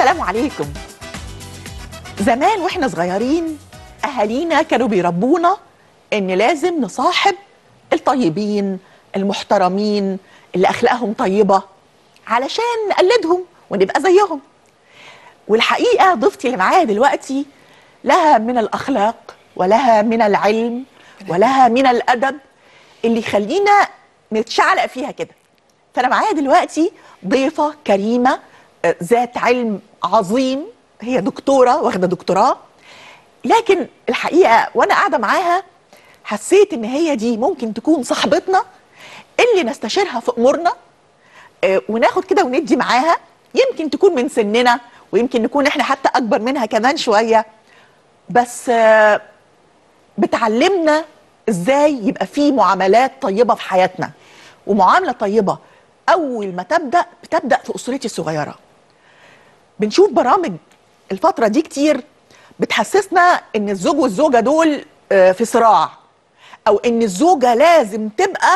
السلام عليكم زمان واحنا صغيرين اهالينا كانوا بيربونا ان لازم نصاحب الطيبين المحترمين اللي اخلاقهم طيبه علشان نقلدهم ونبقى زيهم والحقيقه ضيفتي اللي معايا دلوقتي لها من الاخلاق ولها من العلم ولها من الادب اللي يخلينا نتشعلق فيها كده فانا معايا دلوقتي ضيفه كريمه آه، ذات علم عظيم هي دكتوره واخده دكتوراه لكن الحقيقه وانا قاعده معاها حسيت ان هي دي ممكن تكون صاحبتنا اللي نستشيرها في امورنا آه، وناخد كده وندي معاها يمكن تكون من سننا ويمكن نكون احنا حتى اكبر منها كمان شويه بس آه، بتعلمنا ازاي يبقى في معاملات طيبه في حياتنا ومعامله طيبه اول ما تبدا بتبدا في اسرتي الصغيره بنشوف برامج الفتره دي كتير بتحسسنا ان الزوج والزوجه دول آه، في صراع او ان الزوجه لازم تبقى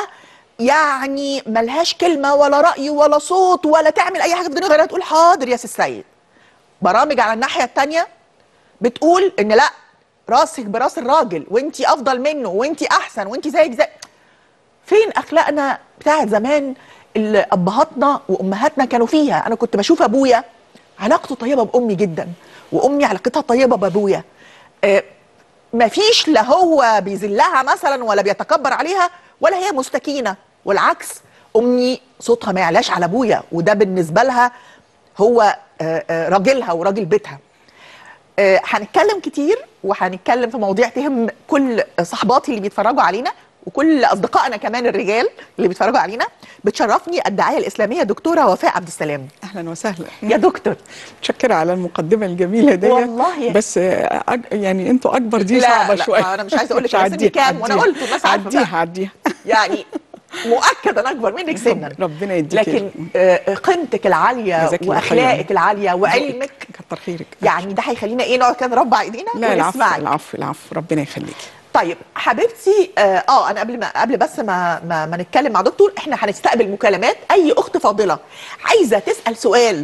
يعني ملهاش كلمه ولا راي ولا صوت ولا تعمل اي حاجه في الدنيا غير تقول حاضر يا سي السيد برامج على الناحيه التانيه بتقول ان لا راسك براس الراجل وانتي افضل منه وانتي احسن وانتي زيك زي فين اخلاقنا بتاعت زمان اللي ابهاتنا وامهاتنا كانوا فيها انا كنت بشوف ابويا علاقته طيبه بامي جدا وامي علاقتها طيبه بابويا آه مفيش لا هو بيذلها مثلا ولا بيتكبر عليها ولا هي مستكينه والعكس امي صوتها ما يعلاش على ابويا وده بالنسبه لها هو آه، آه، راجلها وراجل بيتها آه، هنتكلم كتير وهنتكلم في مواضيع تهم كل صحباتي اللي بيتفرجوا علينا وكل اصدقائنا كمان الرجال اللي بيتفرجوا علينا بتشرفني الداعيه الاسلاميه دكتوره وفاء عبد السلام اهلا وسهلا يا دكتور متشكره على المقدمه الجميله دي والله. بس آه، أج... يعني انتوا اكبر دي لا، صعبه لا، شويه أنا مش عايزة أقول لك مش أنا سني هعديها، كام، وأنا هعديها. قلت والناس عارفة عديها بقى. عديها يعني مؤكد انا اكبر منك سنا ربنا يديك لكن آه، قيمتك العاليه جزاك الله خيراً. واخلاقك العاليه وعلمك كتر خيرك يعني ده هيخلينا ايه نقعد كده نربع ايدينا لا العفو ونسمعك العفو العفو ربنا يخليكي طيب حبيبتي اه آه، انا قبل ما قبل بس ما ما, ما نتكلم مع دكتور احنا هنستقبل مكالمات اي اخت فاضله عايزه تسال سؤال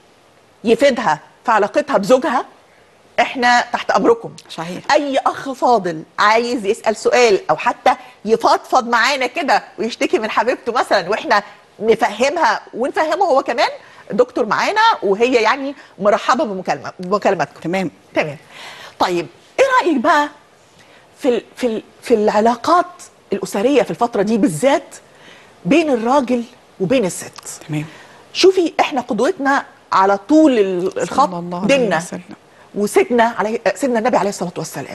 يفيدها في علاقتها بزوجها احنا تحت امركم صحيح اي اخ فاضل عايز يسال سؤال او حتى يفضفض معانا كده ويشتكي من حبيبته مثلا واحنا نفهمها ونفهمه هو كمان دكتور معانا وهي يعني مرحبه بمكالمه بمكالمتكم تمام تمام طيب ايه رايك بقى في ال في ال في العلاقات الاسريه في الفتره دي بالذات بين الراجل وبين الست تمام شوفي احنا قدوتنا على طول ال- الخط صلى الله عليه ديننا وسلم. وسيدنا عليه سيدنا النبي عليه الصلاه والسلام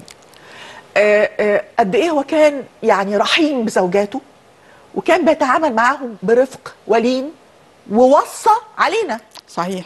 آه، آه، قد ايه هو كان يعني رحيم بزوجاته وكان بيتعامل معاهم برفق ولين ووصى علينا صحيح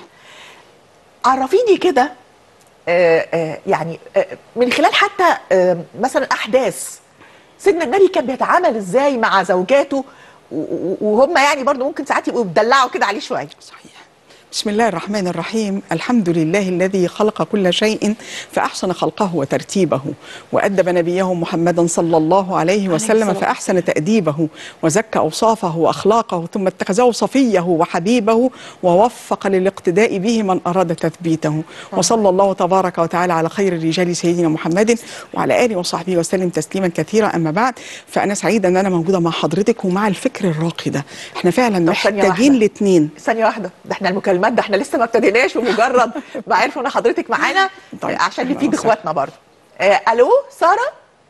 عرفيني كده آه، آه، يعني آه، من خلال حتى آه، مثلا احداث سيدنا النبي كان بيتعامل ازاي مع زوجاته و- و- وهم يعني برضو ممكن ساعات يبقوا بيدلعوا كده عليه شويه صحيح بسم الله الرحمن الرحيم الحمد لله الذي خلق كل شيء فأحسن خلقه وترتيبه وأدب نبيه محمدا صلى الله عليه وسلم الصلاة فأحسن تأديبه وزكى أوصافه وأخلاقه ثم اتخذه صفيه وحبيبه ووفق للاقتداء به من أراد تثبيته وصلى الله تبارك وتعالى على خير الرجال سيدنا محمد وعلى آله وصحبه وسلم تسليما كثيرا أما بعد فأنا سعيدة أن أنا موجودة مع حضرتك ومع الفكر الراقي ده احنا فعلا طب ثانية محتاجين واحدة. الاثنين ثانيه واحده ده احنا المكالمات ده احنا لسه ما ابتديناش ومجرد ما عرفوا ان حضرتك معانا طيب، عشان أهلاً نفيد وسهلاً. اخواتنا برضو آه الو ساره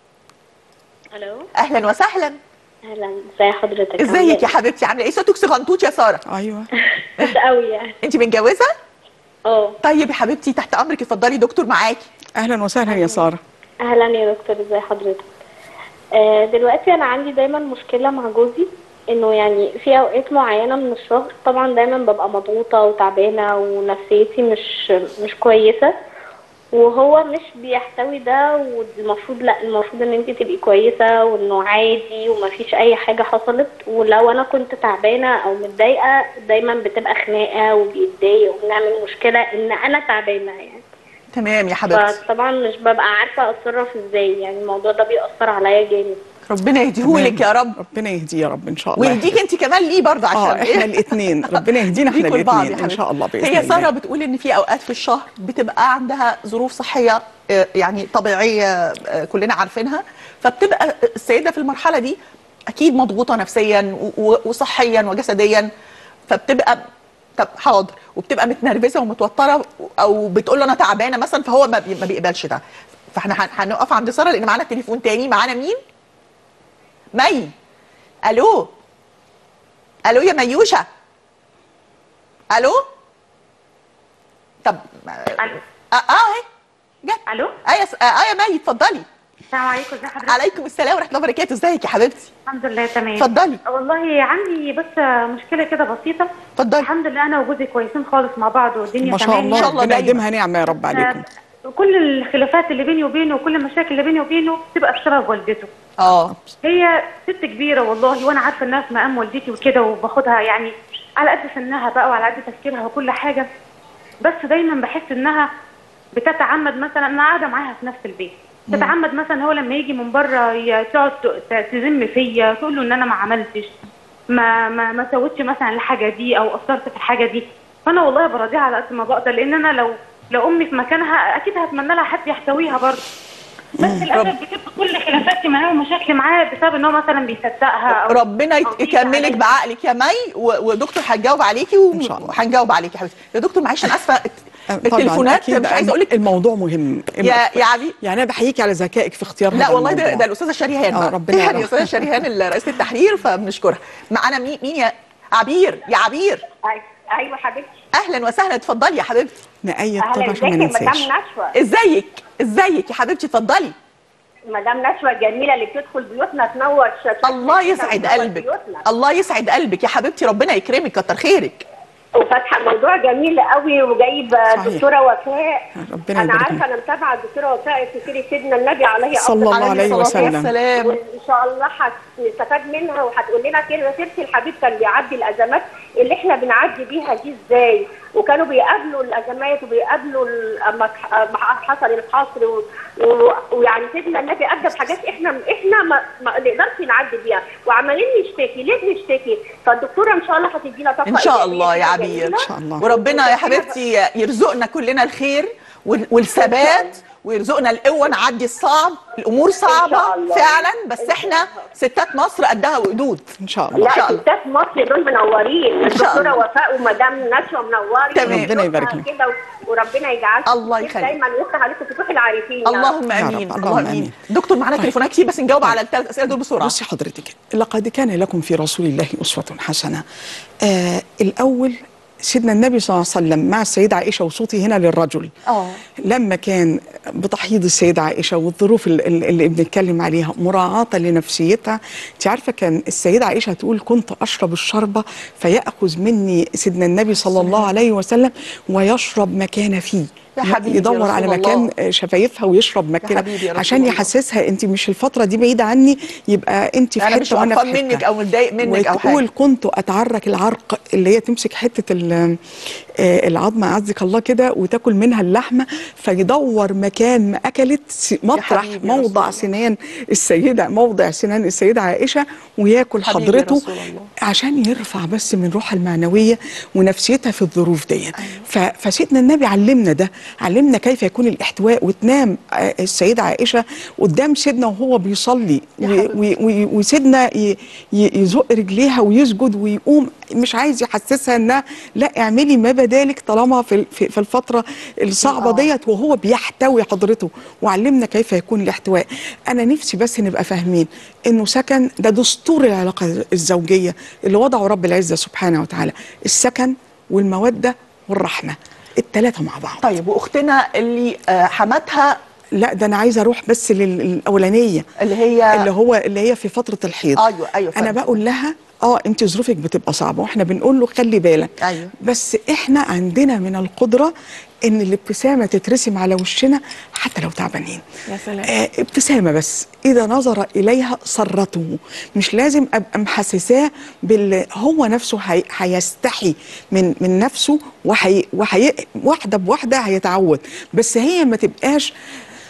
الو اهلا وسهلا اهلا ازي حضرتك ازيك يا حبيبتي عامله ايه صوتك صغنطوط يا ساره أيوه مش قوي يعني انت متجوزه اه طيب يا حبيبتي تحت امرك اتفضلي دكتور معاكي اهلا وسهلا يا ساره اهلا يا دكتور ازي حضرتك آه دلوقتي انا عندي دايما مشكله مع جوزي انه يعني في اوقات معينه من الشهر طبعا دايما ببقى مضغوطه وتعبانه ونفسيتي مش مش كويسه وهو مش بيحتوي ده والمفروض لا المفروض ان انت تبقي كويسه وانه عادي ومفيش اي حاجه حصلت ولو انا كنت تعبانه او متضايقه دايما بتبقى خناقه وبيتضايق وبنعمل مشكله ان انا تعبانه يعني تمام يا حبيبتي فطبعا مش ببقى عارفه اتصرف ازاي يعني الموضوع ده بيأثر عليا جامد ربنا يهديهولك تمام. يا رب ربنا يهديه يا رب ان شاء الله ويهديك انت كمان ليه برضه عشان اه احنا الاثنين ربنا يهدينا احنا ليكوا لبعض يا الاثنين ان حبيبتي. شاء الله باذن هي الله ساره بتقول ان في اوقات في الشهر بتبقى عندها ظروف صحيه آه، يعني طبيعيه آه، كلنا عارفينها فبتبقى السيده في المرحله دي اكيد مضغوطه نفسيا و- و- وصحيا وجسديا فبتبقى طب حاضر وبتبقى متنرفزه ومتوتره او بتقول له انا تعبانه مثلا فهو ما بي- ما بيقبلش ده فاحنا هن- هنقف عند ساره لان معانا تليفون تاني معانا مين؟ مي الو الو يا ميوشه الو طب اه الو اه اهي جت الو اه يا س- اه آه يا مي اتفضلي السلام عليكم ازي حضرتك عليكم السلام ورحمه الله وبركاته ازيك يا حبيبتي الحمد لله تمام اتفضلي والله عندي بس مشكله كده بسيطه اتفضلي الحمد لله انا وجوزي كويسين خالص مع بعض والدنيا ما شاء تمام الله إن شاء الله ربنا دايما. يديمها نعمه يا رب عليكم آه، كل الخلافات اللي بيني وبينه وكل المشاكل اللي بيني وبينه بتبقى بسبب والدته اه هي ست كبيره والله وانا عارفه انها في مقام والدتي وكده وباخدها يعني على قد سنها بقى وعلى قد تفكيرها وكل حاجه بس دايما بحس انها بتتعمد مثلا انا قاعده معاها في نفس البيت تتعمد مثلا هو لما يجي من بره ي- تقعد ت- تذم فيا تقول له ان انا ما عملتش ما ما ما سويتش مثلا الحاجه دي او قصرت في الحاجه دي فانا والله براضيها على قد ما بقدر لان انا لو لو امي في مكانها اكيد هتمنى لها حد يحتويها برضه بس للاسف بتبقى كل خلافاتي معاه ومشاكلي معاه بسبب ان هو مثلا بيصدقها او ربنا يت- أو بيجي يكملك عليا. بعقلك يا مي و- ودكتور هتجاوب عليكي و- إن شاء الله. وهنجاوب عليكي يا حبيبتي يا دكتور معلش انا اسفه طبعاً، التليفونات أكيد مش عايزه اقول لك الموضوع مهم يا يا عبي يعني انا بحييكي على ذكائك في اختيار لا هذا والله ده, الموضوع. ده الاستاذه شريهان آه، بقى. ربنا يعني يعرف. الاستاذه شريهان رئيسه التحرير فبنشكرها معانا مين مين يا عبير يا عبير أي- ايوه حبيبتي اهلا وسهلا اتفضلي يا حبيبتي نأيد طبعا اهلا عشان ازيك ما يا مدام ننساش نشوى ازيك ازيك يا حبيبتي اتفضلي مدام نشوى الجميله اللي بتدخل بيوتنا تنور شاشات الله يسعد قلبك الله يسعد قلبك يا حبيبتي ربنا يكرمك كتر خيرك وفاتحه موضوع جميل قوي وجايب صحيح. دكتوره وفاء ربنا انا يبارك عارفه انا متابعه الدكتوره وفاء في سيره سيدنا النبي عليه صلى أفضل الله عليه الصلاة وسلم. والسلام وان شاء الله هتستفاد منها وهتقول لنا كده سيره الحبيب كان بيعدي الازمات اللي احنا بنعدي بيها دي ازاي وكانوا بيقابلوا الازمات وبيقابلوا ال- اما ح- أما حصل الحصر و- و- ويعني سيدنا النبي ادى بحاجات احنا احنا ما, ما نقدرش نعدي بيها وعمالين نشتكي ليه بنشتكي فالدكتوره ان شاء الله هتدينا طاقه ان شاء إيجابية الله يا كده عبير جميلة. إن شاء الله. وربنا يا حبيبتي يرزقنا كلنا الخير وال- والثبات ويرزقنا القوه نعدي الصعب الامور صعبه الله. فعلا بس إن شاء احنا الله. ستات مصر قدها وقدود ان شاء الله لا شاء الله. ستات مصر دول منورين إن شاء الدكتوره الله. وفاء ومدام نشوى منورين تمام. ربنا يبارك لك. كده و- وربنا يجعلكم الله كتير يخليك. دايما ويفتح عليكم فتوح العارفين يا رب. اللهم يا رب، امين اللهم اللهم امين آمين. دكتور معانا طيب. تليفونات كتير بس نجاوب على الثلاث اسئله دول بسرعه بصي حضرتك لقد كان لكم في رسول الله أسوة حسنة آه الأول سيدنا النبي صلى الله عليه وسلم مع السيدة عائشة وصوتي هنا للرجل اه لما كان بتحيض السيدة عائشة والظروف ال- ال- اللي بنتكلم عليها مراعاة لنفسيتها انت عارفة كان السيدة عائشة تقول كنت أشرب الشربة فيأخذ مني سيدنا النبي صلى الله عليه وسلم ويشرب مكان فيه يا حبيبي يا يدور رسول على الله. مكان شفايفها ويشرب مكان حبيبي يا رسول عشان الله. يحسسها انت مش الفترة دي بعيدة عني يبقى انت في انا حتة مش وانا في قرفان حتة منك او متضايق منك او وتقول حاجه كنت اتعرك العرق اللي هي تمسك حته ال- آه، العظمه عزك الله كده وتاكل منها اللحمه فيدور مكان ما اكلت س- مطرح حبيبي يا رسول موضع الله. سنان السيده موضع سنان السيده عائشه وياكل حبيبي يا حضرته رسول الله. عشان يرفع بس من روحها المعنويه ونفسيتها في الظروف ديت ف- فسيدنا النبي علمنا ده علمنا كيف يكون الاحتواء وتنام آه، السيده عائشه قدام سيدنا وهو بيصلي يا و- حبيبتي. و- و- وسيدنا ي- ي- يزق رجليها ويسجد ويقوم مش عايز يحسسها انها لا اعملي ما بدالك طالما في في في الفتره الصعبه آه. ديت وهو بيحتوي حضرته وعلمنا كيف يكون الاحتواء انا نفسي بس نبقى فاهمين انه سكن ده دستور العلاقه الزوجيه اللي وضعه رب العزه سبحانه وتعالى السكن والموده والرحمه الثلاثه مع بعض طيب واختنا اللي آه، حماتها لا ده انا عايزه اروح بس للاولانيه اللي هي اللي هو اللي هي في فتره الحيض ايوه ايوه انا فهمت. بقول لها اه انت ظروفك بتبقى صعبه واحنا بنقول له خلي بالك أيوة. بس احنا عندنا من القدره ان الابتسامه تترسم على وشنا حتى لو تعبانين يا سلام. آه ابتسامه بس اذا نظر اليها سرته مش لازم ابقى محسساه بال هو نفسه هي... هيستحي من من نفسه وحي... وحي... واحده بواحده هيتعود بس هي ما تبقاش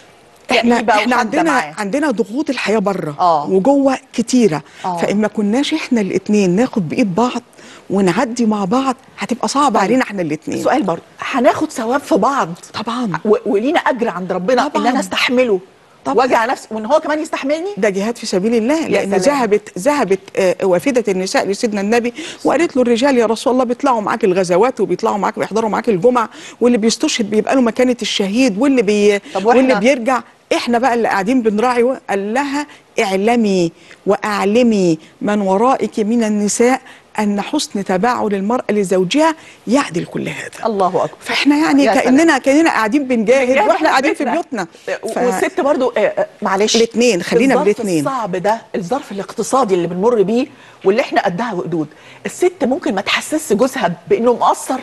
احنا كئيبة احنا وحادة عندنا معاه. عندنا ضغوط الحياه بره آه. وجوه كتيره آه. فإن ما كناش احنا الاثنين ناخد بايد بعض ونعدي مع بعض هتبقى صعبه طيب. علينا احنا الاثنين سؤال برضه هناخد ثواب في بعض طبعا و- ولينا اجر عند ربنا طبعاً. ان انا استحمله طبعاً. واجع نفسي وان هو كمان يستحملني ده جهاد في سبيل الله لان سلام. ذهبت ذهبت آه، وافده النساء لسيدنا النبي وقالت له الرجال يا رسول الله بيطلعوا معاك الغزوات وبيطلعوا معاك بيحضروا معاك الجمع واللي بيستشهد بيبقى له مكانه الشهيد واللي بي طب وإحنا؟ واللي بيرجع احنا بقى اللي قاعدين بنراعي قال لها اعلمي واعلمي من ورائك من النساء ان حسن تباعل المراه لزوجها يعدل كل هذا الله اكبر فاحنا يعني يا سلام. كاننا كاننا قاعدين بنجاهد بنجاهد واحنا قاعدين في بيتنا. بيوتنا ف- والست برضو آه، آه، معلش الاتنين، خلينا الظرف بالاتنين. الصعب ده الظرف الاقتصادي اللي بنمر بيه واللي احنا قدها وقدود الست ممكن ما تحسسش جوزها بانه مقصر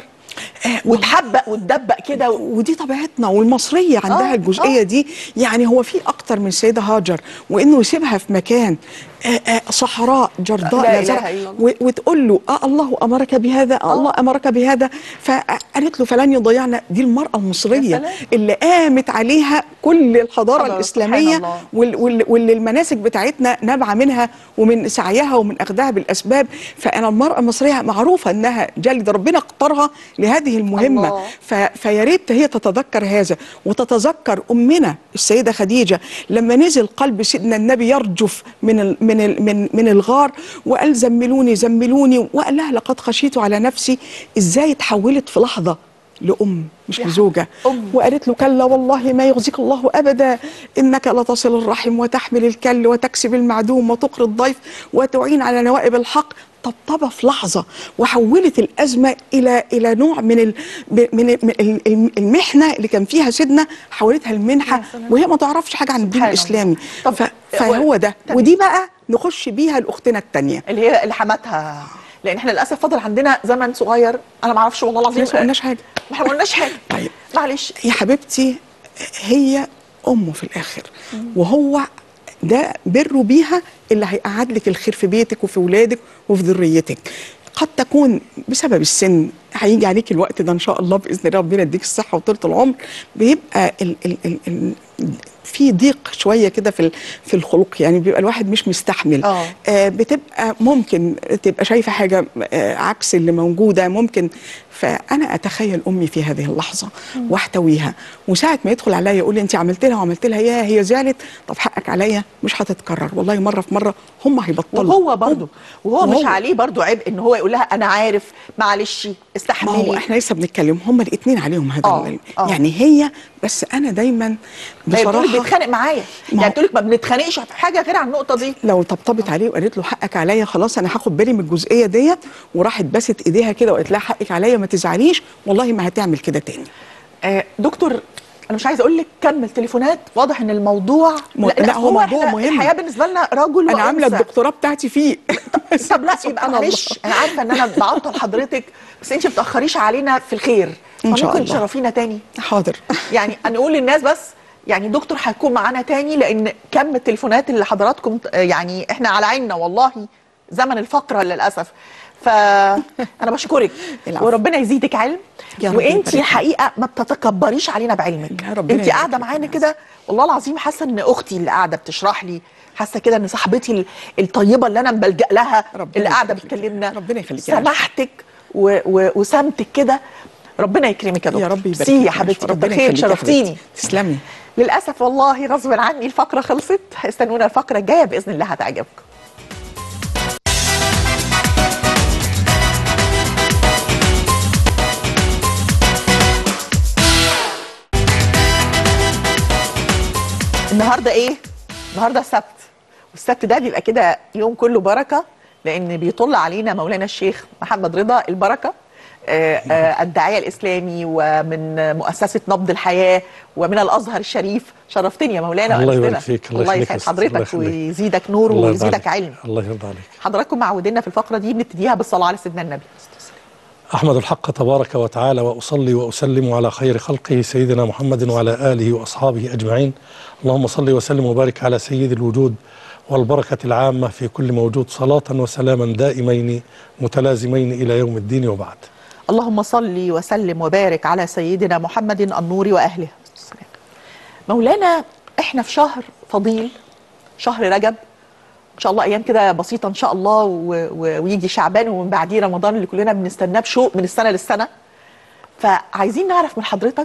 وتحبق وتدبق كده و... ودي طبيعتنا والمصريه عندها آه، الجزئيه آه. دي يعني هو في اكتر من سيده هاجر وانه يسيبها في مكان آه، آه، صحراء جرداء لا لا إله زرع إلا الله. و- وتقول له اه الله امرك بهذا آه الله امرك بهذا فقالت له فلن يضيعنا دي المراه يا المصريه سلام. اللي قامت عليها كل الحضاره حضارة، الاسلاميه سبحان الله. وال- وال- واللي المناسك بتاعتنا نابعه منها ومن سعيها ومن اخذها بالاسباب فانا المراه المصريه معروفه انها جلد ربنا اختارها لهذه المهمه الله. ف... فيا ريت هي تتذكر هذا وتتذكر امنا السيده خديجه لما نزل قلب سيدنا النبي يرجف من ال... من ال... من من الغار وقال زملوني زملوني وقال لها لقد خشيت على نفسي ازاي اتحولت في لحظه لام مش يا لزوجه أم. وقالت له كلا والله ما يخزيك الله ابدا انك لتصل الرحم وتحمل الكل وتكسب المعدوم وتقري الضيف وتعين على نوائب الحق طبطبه في لحظه وحولت الازمه الى الى نوع من ال من من ال- المحنه اللي كان فيها سيدنا حولتها المنحه وهي ما تعرفش حاجه عن الدين سبحان الاسلامي الله. طب ف- فهو ده تمام. ودي بقى نخش بيها لاختنا الثانيه اللي هي اللي حماتها لان احنا للاسف فضل عندنا زمن صغير انا ما اعرفش والله العظيم لسه ما قلناش حاجه ما احنا ما قلناش حاجه طيب. معلش يا حبيبتي هي امه في الاخر وهو ده بره بيها اللي هيقعد لك الخير في بيتك وفي ولادك وفي ذريتك قد تكون بسبب السن هيجي عليك الوقت ده ان شاء الله باذن الله ربنا يديك الصحه وطولة العمر بيبقى ال ال ال ال في ضيق شويه كده في ال- في الخلق يعني بيبقى الواحد مش مستحمل آه. آه بتبقى ممكن تبقى شايفه حاجه آه عكس اللي موجوده ممكن فانا اتخيل امي في هذه اللحظه واحتويها وساعه ما يدخل عليا يقول لي انت عملت لها وعملت لها يا هي زعلت طب حقك عليا مش هتتكرر والله مره في مره هم هيبطلوا وهو برضه وهو مش وهو- عليه برضه عبء ان هو يقول لها انا عارف معلش ما هو استحملي احنا لسه بنتكلم هم الاثنين عليهم هذا آه، العلم. آه. يعني هي بس انا دايما هي بتقول بصراحه بيتخانق معايا ما يعني هو- بتقول لك ما بنتخانقش في حاجه غير عن النقطه دي لو طبطبت عليه وقالت له حقك عليا خلاص انا هاخد بالي من الجزئيه ديت وراحت باست ايديها كده وقالت لها حقك عليا ما تزعليش والله ما هتعمل كده تاني آه دكتور انا مش عايزه اقول لك كم التليفونات واضح ان الموضوع م- لا، هو موضوع إحنا مهم. الحياه بالنسبه لنا رجل انا عامله وأنثى. الدكتوراه بتاعتي فيه طب لا سبحان يبقى الله. معلش انا عارفه ان انا بعطل حضرتك بس انت ما بتاخريش علينا في الخير إن شاء فممكن الله. تشرفينا تاني حاضر يعني نقول للناس بس يعني دكتور هيكون معانا تاني لان كم التليفونات اللي حضراتكم آه، يعني احنا على عيننا والله زمن الفقره للاسف فانا بشكرك العفو. وربنا يزيدك علم يا رب وانت يبارك الحقيقه ما بتتكبريش علينا بعلمك يا ربنا انت يبارك قاعده فيك معانا يا كده والله العظيم حاسه ان اختي اللي قاعده بتشرح لي حاسه كده ان صاحبتي ال- الطيبه اللي انا بلجا لها ربنا اللي قاعده يخليك. بتكلمنا ربنا يخليك يا عائشة. سماحتك و- و- وسمتك كده ربنا يكرمك يا دكتور يا رب يبارك سي يا فيك حبيبتي ربنا كتر خير يخليك يا شرفتيني حبيبتي. تسلمي للاسف والله غصب عني الفقره خلصت استنونا الفقره الجايه باذن الله هتعجبكم النهارده ايه النهارده السبت والسبت ده بيبقى كده يوم كله بركه لان بيطل علينا مولانا الشيخ محمد رضا البركه آه، آه، الداعيه الاسلامي ومن مؤسسه نبض الحياه ومن الازهر الشريف شرفتني يا مولانا الله وأنستنا. يبارك فيك، الله الله يخليك يسعد يا أستاذ، الله حضرتك يخليك. ويزيدك نور الله يرضى ويزيدك عليك. علم الله يرضى عليك حضراتكم معودينا في الفقره دي بنبتديها بالصلاه على سيدنا النبي أحمد الحق تبارك وتعالى وأصلي وأسلم على خير خلقه سيدنا محمد وعلى آله وأصحابه أجمعين اللهم صل وسلم وبارك على سيد الوجود والبركة العامة في كل موجود صلاة وسلاما دائمين متلازمين إلى يوم الدين وبعد اللهم صل وسلم وبارك على سيدنا محمد النور واهله مولانا احنا في شهر فضيل شهر رجب ان شاء الله ايام كده بسيطه ان شاء الله و... و... ويجي شعبان ومن بعديه رمضان اللي كلنا بنستناه بشوق من السنه للسنه فعايزين نعرف من حضرتك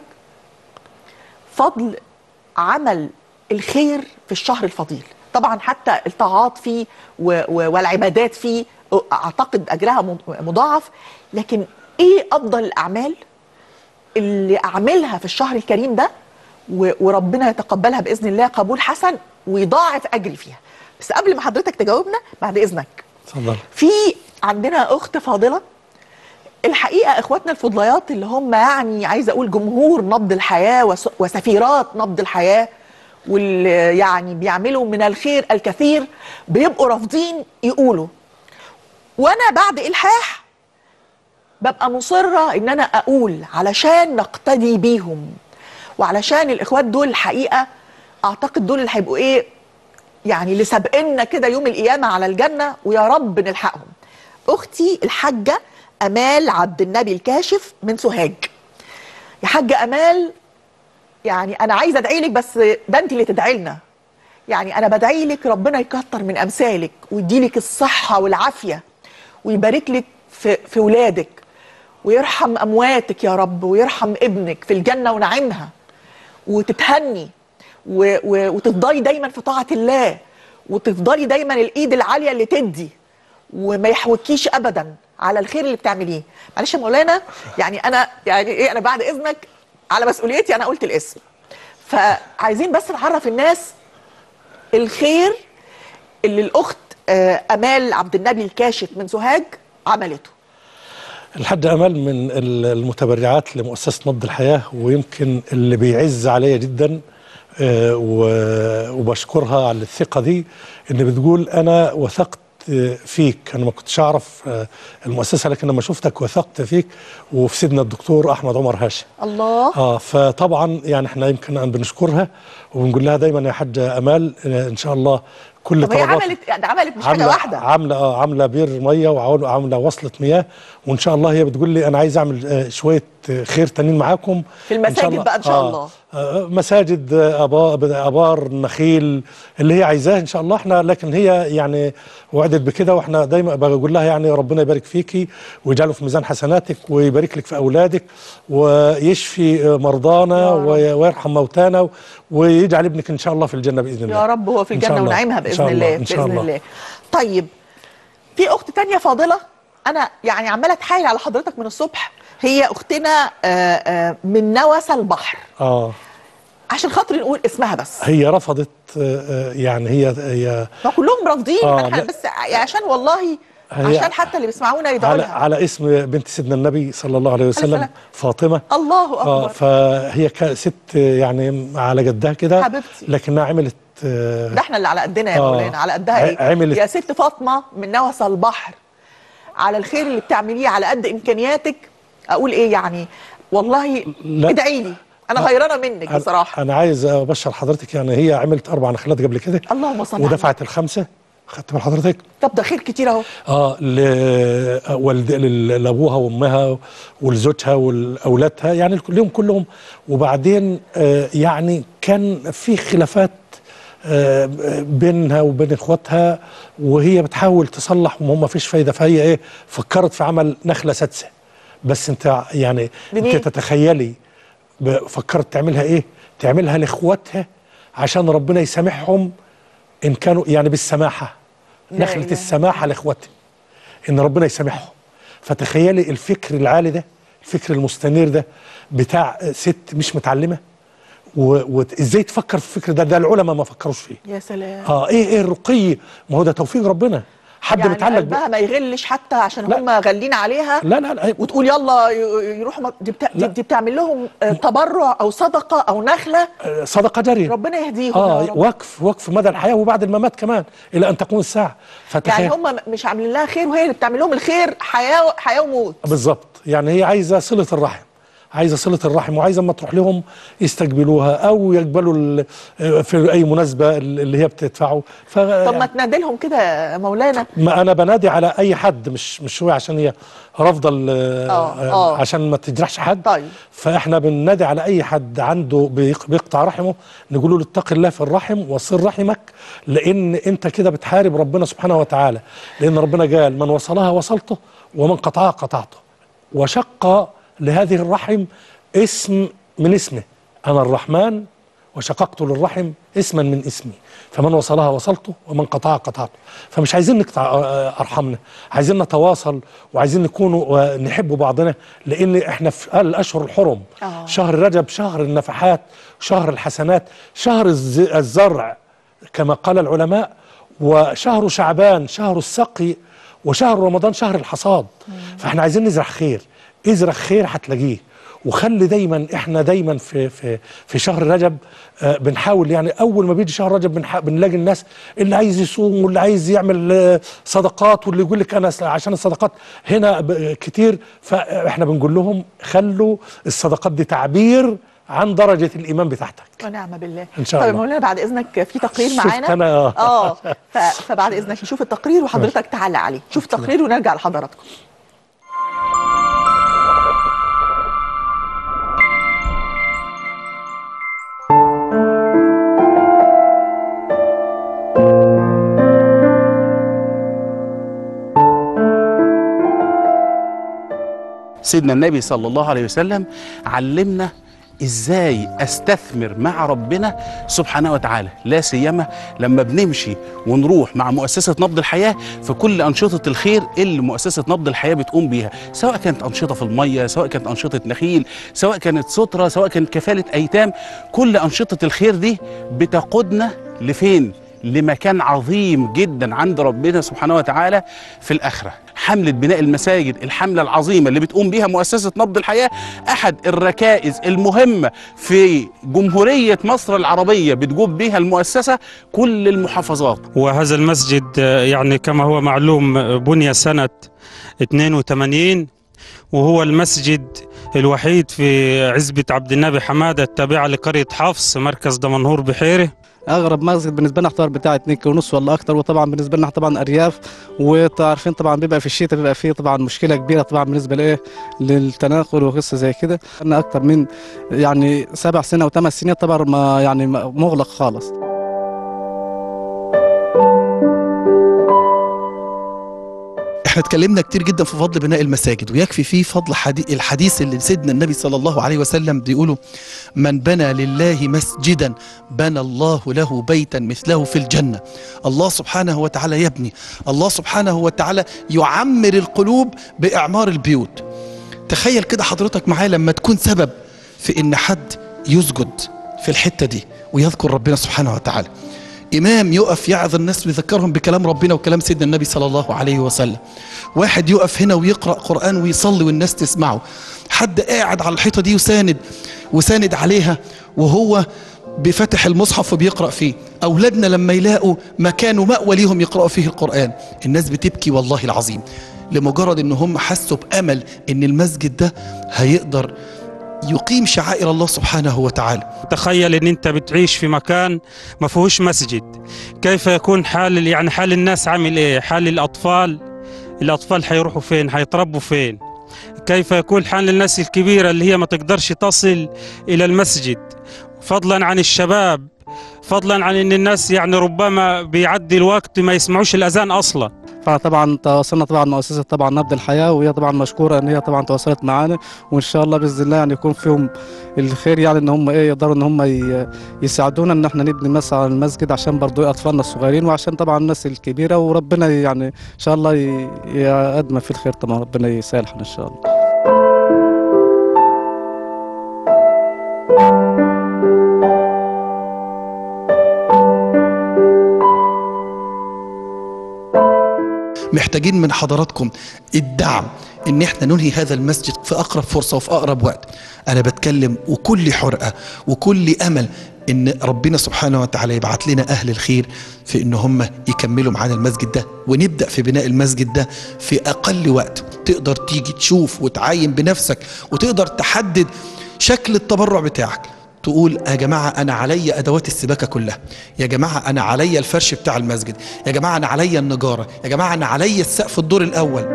فضل عمل الخير في الشهر الفضيل طبعا حتى الطاعات فيه و... و... والعبادات فيه اعتقد اجرها م- مضاعف لكن ايه افضل الاعمال اللي اعملها في الشهر الكريم ده و... وربنا يتقبلها باذن الله قبول حسن ويضاعف اجري فيها بس قبل ما حضرتك تجاوبنا بعد اذنك اتفضل في عندنا اخت فاضله الحقيقه اخواتنا الفضليات اللي هم يعني عايزه اقول جمهور نبض الحياه وس- وسفيرات نبض الحياه واللي يعني بيعملوا من الخير الكثير بيبقوا رافضين يقولوا وانا بعد الحاح ببقى مصره ان انا اقول علشان نقتدي بيهم وعلشان الاخوات دول الحقيقه اعتقد دول اللي هيبقوا ايه يعني اللي سابقنا كده يوم القيامه على الجنه ويا رب نلحقهم اختي الحاجه امال عبد النبي الكاشف من سوهاج يا حاجه امال يعني انا عايزه ادعي لك بس ده انت اللي تدعي لنا يعني انا بدعي لك ربنا يكتر من امثالك ويديلك الصحه والعافيه ويبارك لك في في ولادك ويرحم امواتك يا رب ويرحم ابنك في الجنه ونعيمها وتتهني و- و- وتفضلي دايما في طاعه الله وتفضلي دايما الايد العاليه اللي تدي وما يحوكيش ابدا على الخير اللي بتعمليه معلش يا مولانا يعني انا يعني ايه انا بعد اذنك على مسؤوليتي انا قلت الاسم فعايزين بس نعرف الناس الخير اللي الاخت آه، امال عبد النبي الكاشف من سوهاج عملته الحاج امل من ال- المتبرعات لمؤسسه نبض الحياه ويمكن اللي بيعز عليا جدا آه، و- وبشكرها على الثقه دي ان بتقول انا وثقت آه، فيك انا ما كنتش اعرف آه، المؤسسه لكن لما شفتك وثقت فيك وفي سيدنا الدكتور احمد عمر هاشم الله اه فطبعا يعني احنا يمكن ان بنشكرها وبنقول لها دايما يا حاجه امال آه، ان شاء الله كل طب هي طلبات عملت ده عملت مش حاجه واحده عامله اه عامله بير ميه وعامله وصله مياه وان شاء الله هي بتقول لي انا عايز اعمل آه، شويه آه، خير تانيين معاكم في المساجد بقى إن شاء الله. آه مساجد آه، آبا- ابار نخيل اللي هي عايزاه ان شاء الله احنا لكن هي يعني وعدت بكده واحنا دايما بقول لها يعني ربنا يبارك فيكي ويجعله في ميزان حسناتك ويبارك لك في اولادك ويشفي آه، مرضانا يا رب. وي- ويرحم موتانا ويجعل ابنك ان شاء الله في الجنه باذن الله يا رب هو في إن شاء الجنه الله. ونعيمها إن باذن شاء الله ان شاء باذن الله الله طيب في اخت تانية فاضله انا يعني عماله اتحايل على حضرتك من الصبح هي اختنا آه، آه، من نوس البحر اه عشان خاطر نقول اسمها بس هي رفضت آه، آه، يعني هي هي ما كلهم رافضين آه، احنا لا. بس عشان والله هي عشان حتى اللي بيسمعونا يدعوا على لها على اسم بنت سيدنا النبي صلى الله عليه وسلم السلام. فاطمه الله اه اكبر فهي ك- ست يعني على جدها كده حبيبتي. لكنها عملت آه، ده احنا اللي على قدنا يا آه. مولانا على قدها ع- ايه عملت- يا ست فاطمه من نوس البحر على الخير اللي بتعمليه على قد امكانياتك اقول ايه يعني والله لا. ادعي لي انا غيرانه منك أنا- بصراحه انا عايز ابشر حضرتك يعني هي عملت اربع نخلات قبل كده اللهم صل على ودفعت الخمسه خدت بال حضرتك طب ده خير كتير اهو اه ل- والد ل- لابوها وامها ولزوجها ولاولادها يعني اليوم كلهم وبعدين آه يعني كان في خلافات آه بينها وبين اخواتها وهي بتحاول تصلح وما ما فيش فايده فهي ايه فكرت في عمل نخله سادسه بس انت يعني بمين؟ انت تتخيلي ب- فكرت تعملها ايه؟ تعملها لاخواتها عشان ربنا يسامحهم ان كانوا يعني بالسماحه لا نخله إله السماحه لاخواتها ان ربنا يسامحهم فتخيلي الفكر العالي ده الفكر المستنير ده بتاع ست مش متعلمه و- وازاي تفكر في الفكر ده ده العلماء ما فكروش فيه يا سلام اه ايه ايه الرقي ما هو ده توفيق ربنا حد يعني متعلق ب... قلبها ما يغلش حتى عشان لا. هم غالين عليها لا لا لا وتقول يلا ي- يروحوا م- دي, بتا... دي, لا. دي بتعمل لهم آه، تبرع او صدقه او نخله آه، صدقه جاريه ربنا يهديهم اه يا رب. وقف وقف مدى الحياه وبعد الممات كمان الى ان تقوم الساعه فتخيل يعني هم مش عاملين لها خير وهي اللي بتعمل لهم الخير حياه حياه وموت بالظبط يعني هي عايزه صله الرحم عايزه صله الرحم وعايزه اما تروح لهم يستقبلوها او يقبلوا ال- في اي مناسبه اللي هي بتدفعه ف طب ما تنادي لهم كده يا مولانا ما انا بنادي على اي حد مش مش هو عشان هي رافضه ال- آه، آه، آه. عشان ما تجرحش حد طيب. فاحنا بننادي على اي حد عنده بيق- بيقطع رحمه نقول له اتق الله في الرحم وصل رحمك لان انت كده بتحارب ربنا سبحانه وتعالى لان ربنا قال من وصلها وصلته ومن قطعها قطعته وشق لهذه الرحم اسم من اسمه انا الرحمن وشققت للرحم اسما من اسمي فمن وصلها وصلته ومن قطعها قطعته فمش عايزين نقطع آه، ارحامنا عايزين نتواصل وعايزين نكونوا ونحب بعضنا لان احنا في الاشهر الحرم آه. شهر رجب شهر النفحات شهر الحسنات شهر الز- الزرع كما قال العلماء وشهر شعبان شهر السقي وشهر رمضان شهر الحصاد فاحنا عايزين نزرع خير ازرع خير هتلاقيه وخلي دايما احنا دايما في في في شهر رجب آه بنحاول يعني اول ما بيجي شهر رجب بنح- بنلاقي الناس اللي عايز يصوم واللي عايز يعمل آه صدقات واللي يقول لك انا س- عشان الصدقات هنا ب- كتير فاحنا بنقول لهم خلوا الصدقات دي تعبير عن درجه الايمان بتاعتك ونعم بالله إن شاء طيب الله. مولانا بعد اذنك في تقرير شفت معانا أنا- اه ف- فبعد اذنك نشوف التقرير وحضرتك تعلق عليه شوف التقرير ونرجع لحضراتكم سيدنا النبي صلى الله عليه وسلم علمنا ازاي استثمر مع ربنا سبحانه وتعالى لا سيما لما بنمشي ونروح مع مؤسسه نبض الحياه في كل انشطه الخير اللي مؤسسه نبض الحياه بتقوم بيها سواء كانت انشطه في الميه سواء كانت انشطه نخيل سواء كانت ستره سواء كانت كفاله ايتام كل انشطه الخير دي بتقودنا لفين لمكان عظيم جدا عند ربنا سبحانه وتعالى في الآخرة حملة بناء المساجد الحملة العظيمة اللي بتقوم بيها مؤسسة نبض الحياة أحد الركائز المهمة في جمهورية مصر العربية بتجوب بيها المؤسسة كل المحافظات وهذا المسجد آه، يعني كما هو معلوم آه، بني سنة 82 وهو المسجد الوحيد في عزبة عبد النبي حمادة التابعة لقرية حفص مركز دمنهور بحيره اغرب مسجد بالنسبه لنا اختار بتاع 2 كيلو ونص ولا اكتر وطبعا بالنسبه لنا طبعا ارياف وعارفين طبعا بيبقى في الشتاء بيبقى فيه طبعا مشكله كبيره طبعا بالنسبه لايه للتناقل وقصه زي كده انا اكتر من يعني سبع سنين او ثمان سنين طبعا ما يعني مغلق خالص احنا اتكلمنا كتير جدا في فضل بناء المساجد ويكفي فيه فضل حدي الحديث اللي سيدنا النبي صلى الله عليه وسلم بيقوله من بنى لله مسجدا بنى الله له بيتا مثله في الجنة الله سبحانه وتعالى يبني الله سبحانه وتعالى يعمر القلوب بإعمار البيوت تخيل كده حضرتك معايا لما تكون سبب في ان حد يسجد في الحتة دي ويذكر ربنا سبحانه وتعالى إمام يقف يعظ الناس ويذكرهم بكلام ربنا وكلام سيدنا النبي صلى الله عليه وسلم واحد يقف هنا ويقرأ قرآن ويصلي والناس تسمعه حد قاعد على الحيطة دي وساند وساند عليها وهو بفتح المصحف وبيقرأ فيه أولادنا لما يلاقوا مكان ومأوى ليهم يقرأوا فيه القرآن الناس بتبكي والله العظيم لمجرد ان هم حسوا بأمل ان المسجد ده هيقدر يقيم شعائر الله سبحانه وتعالى تخيل ان انت بتعيش في مكان ما فيهوش مسجد كيف يكون حال يعني حال الناس عامل ايه حال الاطفال الاطفال حيروحوا فين حيتربوا فين كيف يكون حال الناس الكبيره اللي هي ما تقدرش تصل الى المسجد فضلا عن الشباب فضلا عن ان الناس يعني ربما بيعدي الوقت ما يسمعوش الاذان اصلا فطبعا تواصلنا طبعا مؤسسه طبعا نبض الحياه وهي طبعا مشكوره ان هي طبعا تواصلت معانا وان شاء الله باذن الله يعني يكون فيهم الخير يعني ان هم ايه يقدروا ان هم ي- يساعدونا ان احنا نبني مثلا المسجد عشان برضو اطفالنا الصغيرين وعشان طبعا الناس الكبيره وربنا يعني ان شاء الله ي- يقدم في الخير طبعا ربنا يسامحنا ان شاء الله محتاجين من حضراتكم الدعم ان احنا ننهي هذا المسجد في اقرب فرصه وفي اقرب وقت انا بتكلم وكل حرقه وكل امل ان ربنا سبحانه وتعالى يبعت لنا اهل الخير في ان هم يكملوا معانا المسجد ده ونبدا في بناء المسجد ده في اقل وقت تقدر تيجي تشوف وتعاين بنفسك وتقدر تحدد شكل التبرع بتاعك تقول يا جماعة أنا عليا أدوات السباكة كلها يا جماعة أنا عليا الفرش بتاع المسجد يا جماعة أنا عليا النجارة يا جماعة أنا عليا السقف الدور الأول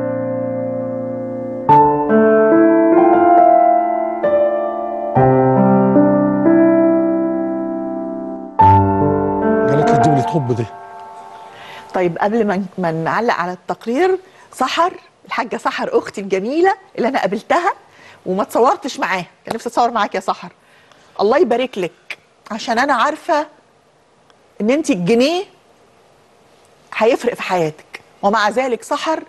قالت لي تجيب لي طب دي طيب قبل ما ما نعلق على التقرير سحر الحاجه سحر اختي الجميله اللي انا قابلتها وما اتصورتش معاها كان نفسي اتصور معاك يا سحر الله يبارك لك عشان انا عارفه ان انت الجنيه هيفرق في حياتك ومع ذلك سحر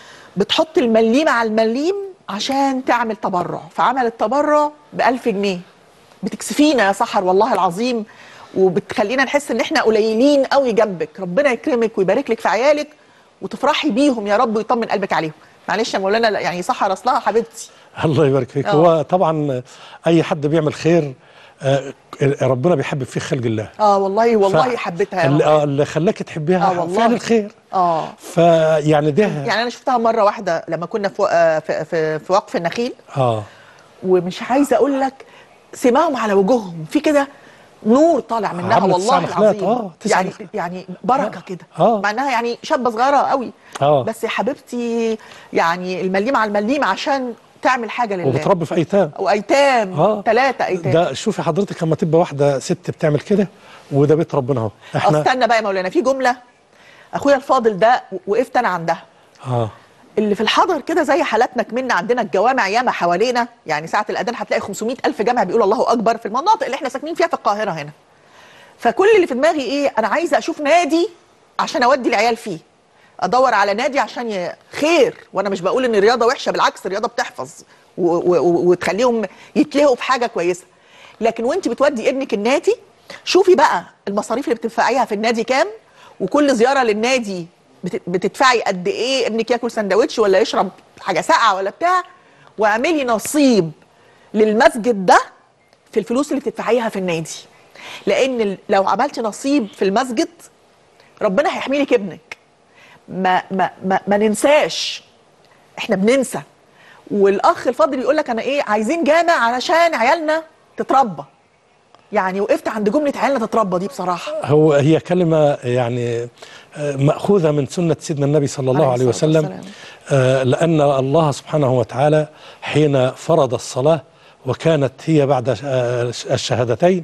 بتحط المليم على المليم عشان تعمل تبرع فعملت تبرع ب 1000 جنيه بتكسفينا يا سحر والله العظيم وبتخلينا نحس ان احنا قليلين قوي جنبك ربنا يكرمك ويبارك لك في عيالك وتفرحي بيهم يا رب ويطمن قلبك عليهم معلش يا مولانا لا، يعني سحر اصلها حبيبتي الله يبارك فيك آه. هو طبعا اي حد بيعمل خير آه، ربنا بيحبب فيه خلق الله اه والله والله ف- حبيتها يا اللي, رب. آه، اللي خلاك تحبيها آه والله. فعل الخير اه فيعني ده يعني انا شفتها مره واحده لما كنا في آه، في في, في وقف النخيل اه ومش عايزه اقول لك سماهم على وجوههم في كده نور طالع منها عملت والله تسع نخلات، العظيم آه، تسع يعني نخلات. يعني بركه كده آه. مع انها يعني شابه صغيره قوي آه. بس يا حبيبتي يعني المليم على المليم عشان تعمل حاجه لله وبتربي في ايتام وايتام آه. ثلاثه ايتام ده شوفي حضرتك لما تبقى واحده ست بتعمل كده وده بيت ربنا اهو احنا استنى بقى يا مولانا في جمله اخويا الفاضل ده وقفت انا عندها اه اللي في الحضر كده زي حالاتنا كمنا عندنا الجوامع ياما حوالينا يعني ساعة الأذان هتلاقي 500 ألف جامع بيقول الله أكبر في المناطق اللي احنا ساكنين فيها في القاهرة هنا فكل اللي في دماغي إيه أنا عايزة أشوف نادي عشان أودي العيال فيه أدور على نادي عشان ي... خير وأنا مش بقول إن الرياضة وحشة بالعكس الرياضة بتحفظ و... و... و... وتخليهم يتلهوا في حاجة كويسة لكن وأنت بتودي ابنك النادي شوفي بقى المصاريف اللي بتدفعيها في النادي كام وكل زيارة للنادي بت- بتدفعي قد ايه ابنك ياكل سندوتش ولا يشرب حاجه ساقعه ولا بتاع واعملي نصيب للمسجد ده في الفلوس اللي بتدفعيها في النادي لان ال- لو عملتي نصيب في المسجد ربنا هيحمي لك ابنك ما ما ما, ما ننساش احنا بننسى والاخ الفاضل يقول لك انا ايه عايزين جامع علشان عيالنا تتربى يعني وقفت عند جمله عيالنا تتربى دي بصراحه هو هي كلمة يعني آه، مأخوذة من سنة سيدنا النبي صلى الله عليه عليه الصلاة وسلم والسلام. آه، لأن الله سبحانه وتعالى حين فرض الصلاة وكانت هي بعد آه، الشهادتين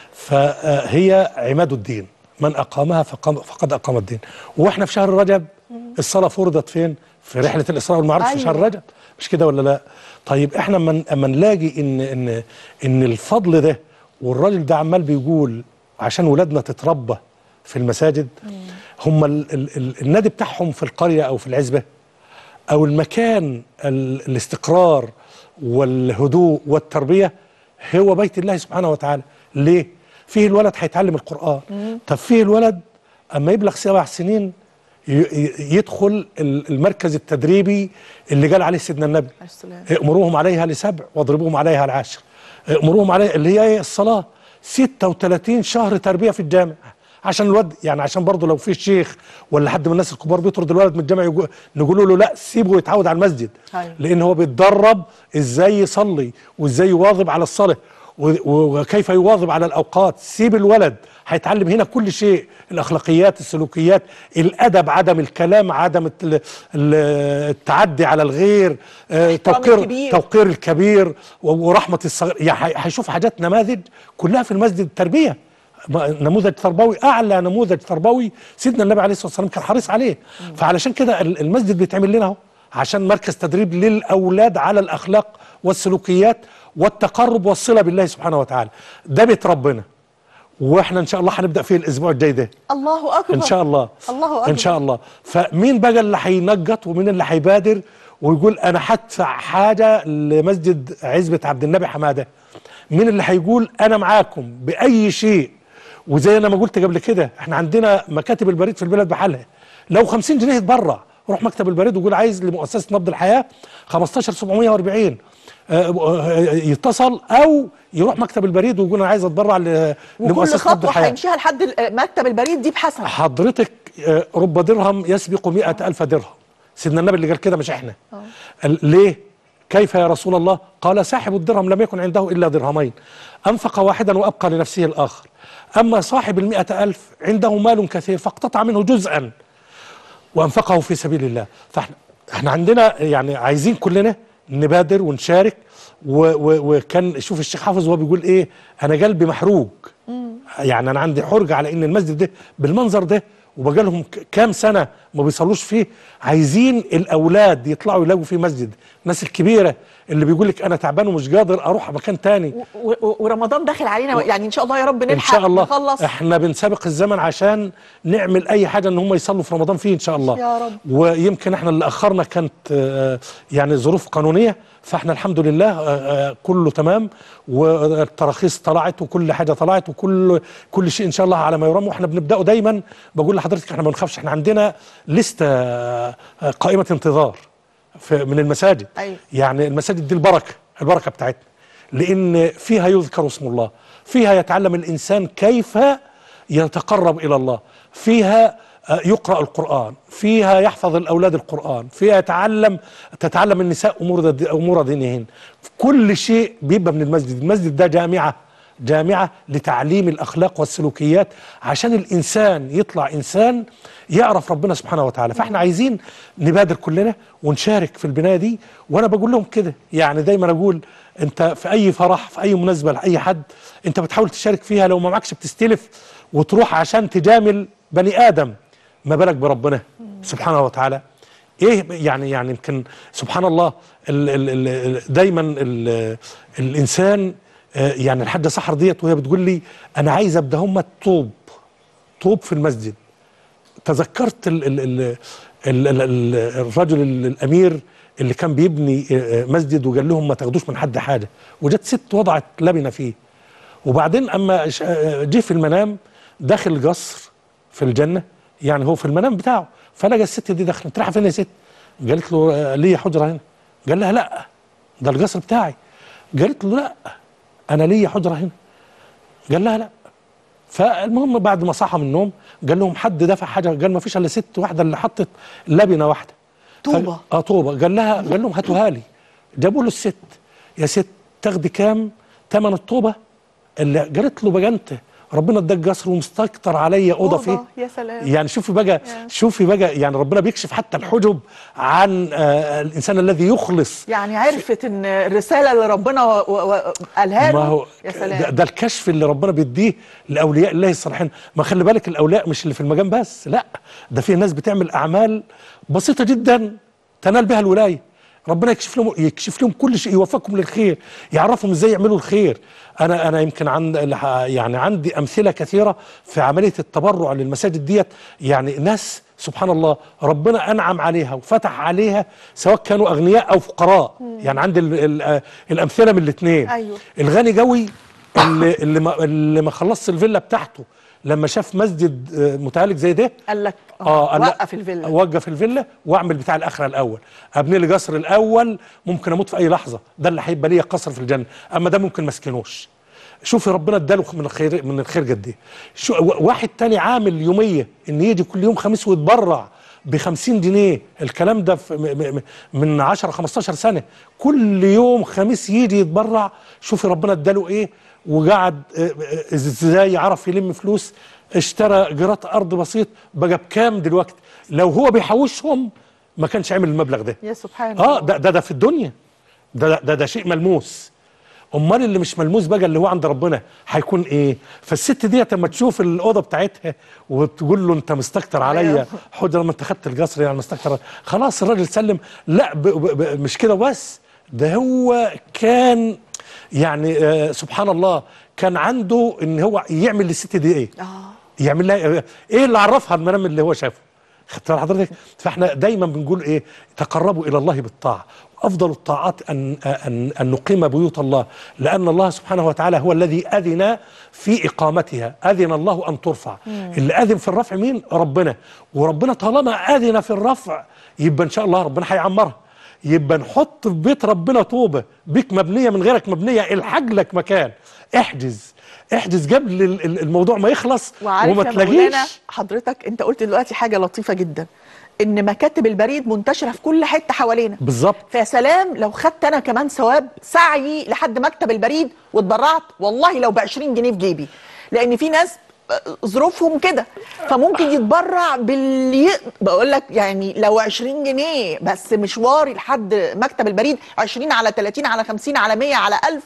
فهي عماد الدين من أقامها فقام فقد أقام الدين وإحنا في شهر رجب الصلاة فرضت فين؟ في رحلة الإسراء والمعراج في شهر أيوة. رجب مش كده ولا لا؟ طيب احنا من اما نلاقي ان ان ان الفضل ده والراجل ده عمال بيقول عشان ولادنا تتربى في المساجد هم ال ال ال النادي بتاعهم في القريه او في العزبه او المكان ال الاستقرار والهدوء والتربيه هو بيت الله سبحانه وتعالى ليه فيه الولد هيتعلم القران طب فيه الولد اما يبلغ سبع سنين ي- ي- يدخل ال- المركز التدريبي اللي قال عليه سيدنا النبي عليه السلام. ائمروهم عليها لسبع واضربوهم عليها العاشر ائمروهم عليها اللي هي ايه الصلاه 36 شهر تربيه في الجامع عشان الواد يعني عشان برضه لو في شيخ ولا حد من الناس الكبار بيطرد الولد من الجامع يقول نقول له لا سيبه يتعود على المسجد أيوة. لان هو بيتدرب ازاي يصلي وازاي يواظب على الصلاه و- و- وكيف يواظب على الاوقات سيب الولد هيتعلم هنا كل شيء الاخلاقيات السلوكيات الادب عدم الكلام عدم الت- ال- التعدي على الغير آه، احترام توقير الكبير. توقير الكبير و- ورحمه الصغير يعني هي- هيشوف حاجات نماذج كلها في المسجد التربيه ما- نموذج تربوي اعلى نموذج تربوي سيدنا النبي عليه الصلاه والسلام كان حريص عليه فعلشان كده ال- المسجد بيتعمل لنا اهو عشان مركز تدريب للاولاد على الاخلاق والسلوكيات والتقرب والصله بالله سبحانه وتعالى ده بيت ربنا واحنا ان شاء الله هنبدا فيه الاسبوع الجاي ده الله اكبر ان شاء الله الله اكبر ان شاء الله فمين بقى اللي هينجط ومين اللي هيبادر ويقول انا هدفع حاجه لمسجد عزبه عبد النبي حماده مين اللي هيقول انا معاكم باي شيء وزي انا ما قلت قبل كده احنا عندنا مكاتب البريد في البلد بحالها لو 50 جنيه يتبرع روح مكتب البريد وقول عايز لمؤسسه نبض الحياه 15740 آه، آه، يتصل او يروح مكتب البريد ويقول انا عايز اتبرع ل- وكل لمؤسسه نبض خطوه الحياه هيمشيها لحد ال- مكتب البريد دي بحسنه حضرتك آه، رب درهم يسبق مئة ألف درهم سيدنا النبي اللي قال كده مش احنا قال ليه كيف يا رسول الله قال صاحب الدرهم لم يكن عنده إلا درهمين أنفق واحدا وأبقى لنفسه الآخر أما صاحب المئة ألف عنده مال كثير فاقتطع منه جزءا وأنفقه في سبيل الله فاحنا احنا عندنا يعني عايزين كلنا نبادر ونشارك و و وكان شوف الشيخ حافظ وهو بيقول ايه انا قلبي محروق يعني انا عندي حرجه على ان المسجد ده بالمنظر ده وبقى لهم ك- كام سنه ما بيصلوش فيه عايزين الاولاد يطلعوا يلاقوا فيه مسجد الناس الكبيره اللي بيقول لك انا تعبان ومش قادر اروح مكان تاني و- و- ورمضان داخل علينا يعني ان شاء الله يا رب ان نلحق شاء الله نخلص احنا بنسابق الزمن عشان نعمل اي حاجه ان هم يصلوا في رمضان فيه ان شاء الله يا رب. ويمكن احنا اللي اخرنا كانت آه، يعني ظروف قانونيه فاحنا الحمد لله آه، آه، كله تمام والتراخيص طلعت وكل حاجه طلعت وكل كل شيء ان شاء الله على ما يرام واحنا بنبداه دايما بقول لحضرتك احنا ما بنخافش احنا عندنا لسته آه، آه، قائمه انتظار في من المساجد أيوة. يعني المساجد دي البركه البركه بتاعتنا لان فيها يذكر اسم الله فيها يتعلم الانسان كيف يتقرب الى الله فيها آه، يقرا القران فيها يحفظ الاولاد القران فيها يتعلم تتعلم النساء امور د- امور دينهن كل شيء بيبقى من المسجد المسجد ده جامعه جامعه لتعليم الاخلاق والسلوكيات عشان الانسان يطلع انسان يعرف ربنا سبحانه وتعالى فاحنا عايزين نبادر كلنا ونشارك في البنايه دي وانا بقول لهم كده يعني دايما اقول انت في اي فرح في اي مناسبه لاي حد انت بتحاول تشارك فيها لو ما معكش بتستلف وتروح عشان تجامل بني ادم ما بالك بربنا سبحانه وتعالى ايه يعني يعني يمكن سبحان الله ال ال ال دايما ال الانسان آه، يعني الحاجه سحر ديت وهي بتقول لي انا عايز ابدا هم طوب طوب في المسجد تذكرت ال ال ال ال ال ال الرجل ال- الامير اللي كان بيبني آه، آه، مسجد وقال لهم ما تاخدوش من حد حاجه وجت ست وضعت لبنه فيه وبعدين اما ش- آه، جه في المنام داخل قصر في الجنه يعني هو في المنام بتاعه فلقى الست دي داخله انت رايحه فين يا ست؟ قالت له آه، ليا حجره هنا قال لها لا ده القصر بتاعي قالت له لا انا ليا حجره هنا قال لها لا فالمهم بعد ما صحى من النوم قال لهم حد دفع حاجه قال ما فيش الا ست واحده اللي حطت لبنه واحده طوبة. ف... اه طوبه قال لها قال لهم هاتوها لي جابوا له الست يا ست تاخدي كام ثمن الطوبه اللي قالت له بقى انت ربنا اداك قصر ومستكتر عليا اوضه فيه يا سلام يعني شوفي بقى شوفي بقى يعني ربنا بيكشف حتى الحجب عن آه الانسان الذي يخلص يعني عرفت ان الرساله اللي ربنا و- و- و- قالها ما له هو يا ده, سلام ده الكشف اللي ربنا بيديه لاولياء الله الصالحين ما خلي بالك الاولياء مش اللي في المجان بس لا ده في ناس بتعمل اعمال بسيطه جدا تنال بها الولايه ربنا يكشف لهم يكشف لهم كل شيء يوفقهم للخير يعرفهم ازاي يعملوا الخير انا انا يمكن عند يعني عندي امثله كثيره في عمليه التبرع للمساجد ديت يعني ناس سبحان الله ربنا انعم عليها وفتح عليها سواء كانوا اغنياء او فقراء يعني عندي ال- ال- الامثله من الاثنين أيوه. الغني قوي اللي اللي ما, اللي ما خلصش الفيلا بتاعته لما شاف مسجد آه، متهالك زي ده قال لك اه قال لا، وقف الفيلا وقف الفيلا واعمل بتاع الاخره الاول ابني لي قصر الاول ممكن اموت في اي لحظه ده اللي هيبقى ليا قصر في الجنه اما ده ممكن ما اسكنوش شوفي ربنا اداله من الخير من الخير قد ايه شو و- واحد تاني عامل يوميه ان يجي كل يوم خميس ويتبرع ب 50 جنيه الكلام ده في م- م- من 10 15 سنه كل يوم خميس يجي يتبرع شوفي ربنا اداله ايه وقعد آه، آه، ازاي عرف يلم فلوس اشترى جرات ارض بسيط بقى بكام دلوقتي لو هو بيحوشهم ما كانش عامل المبلغ ده يا سبحان اه الله ده ده, ده في الدنيا ده ده, ده شيء ملموس امال اللي مش ملموس بقى اللي هو عند ربنا هيكون ايه فالست ديت لما تشوف الاوضه بتاعتها وتقول له انت مستكتر عليا أيوه. حجره ما انت خدت القصر يعني مستكتر خلاص الراجل سلم لا ب ب ب مش كده بس ده هو كان يعني آه سبحان الله كان عنده ان هو يعمل للست دي ايه اه يعمل لها ايه اللي عرفها المنام اللي هو شافه خدت بال حضرتك فاحنا دايما بنقول ايه تقربوا الى الله بالطاعه افضل الطاعات ان ان ان نقيم بيوت الله لان الله سبحانه وتعالى هو الذي اذن في اقامتها اذن الله ان ترفع اللي اذن في الرفع مين ربنا وربنا طالما اذن في الرفع يبقى ان شاء الله ربنا هيعمرها يبقى نحط في بيت ربنا طوبه بيك مبنيه من غيرك مبنيه الحج لك مكان احجز احجز قبل ال- ال- الموضوع ما يخلص وعارف وما يا تلاقيش مولانا حضرتك انت قلت دلوقتي حاجه لطيفه جدا ان مكاتب البريد منتشره في كل حته حوالينا بالظبط فيا سلام لو خدت انا كمان ثواب سعي لحد مكتب البريد واتبرعت والله لو ب 20 جنيه في جيبي لان في ناس ظروفهم كده فممكن يتبرع باللي ي- بقول لك يعني لو 20 جنيه بس مشواري لحد مكتب البريد 20 على 30 على 50 على 100 على 1000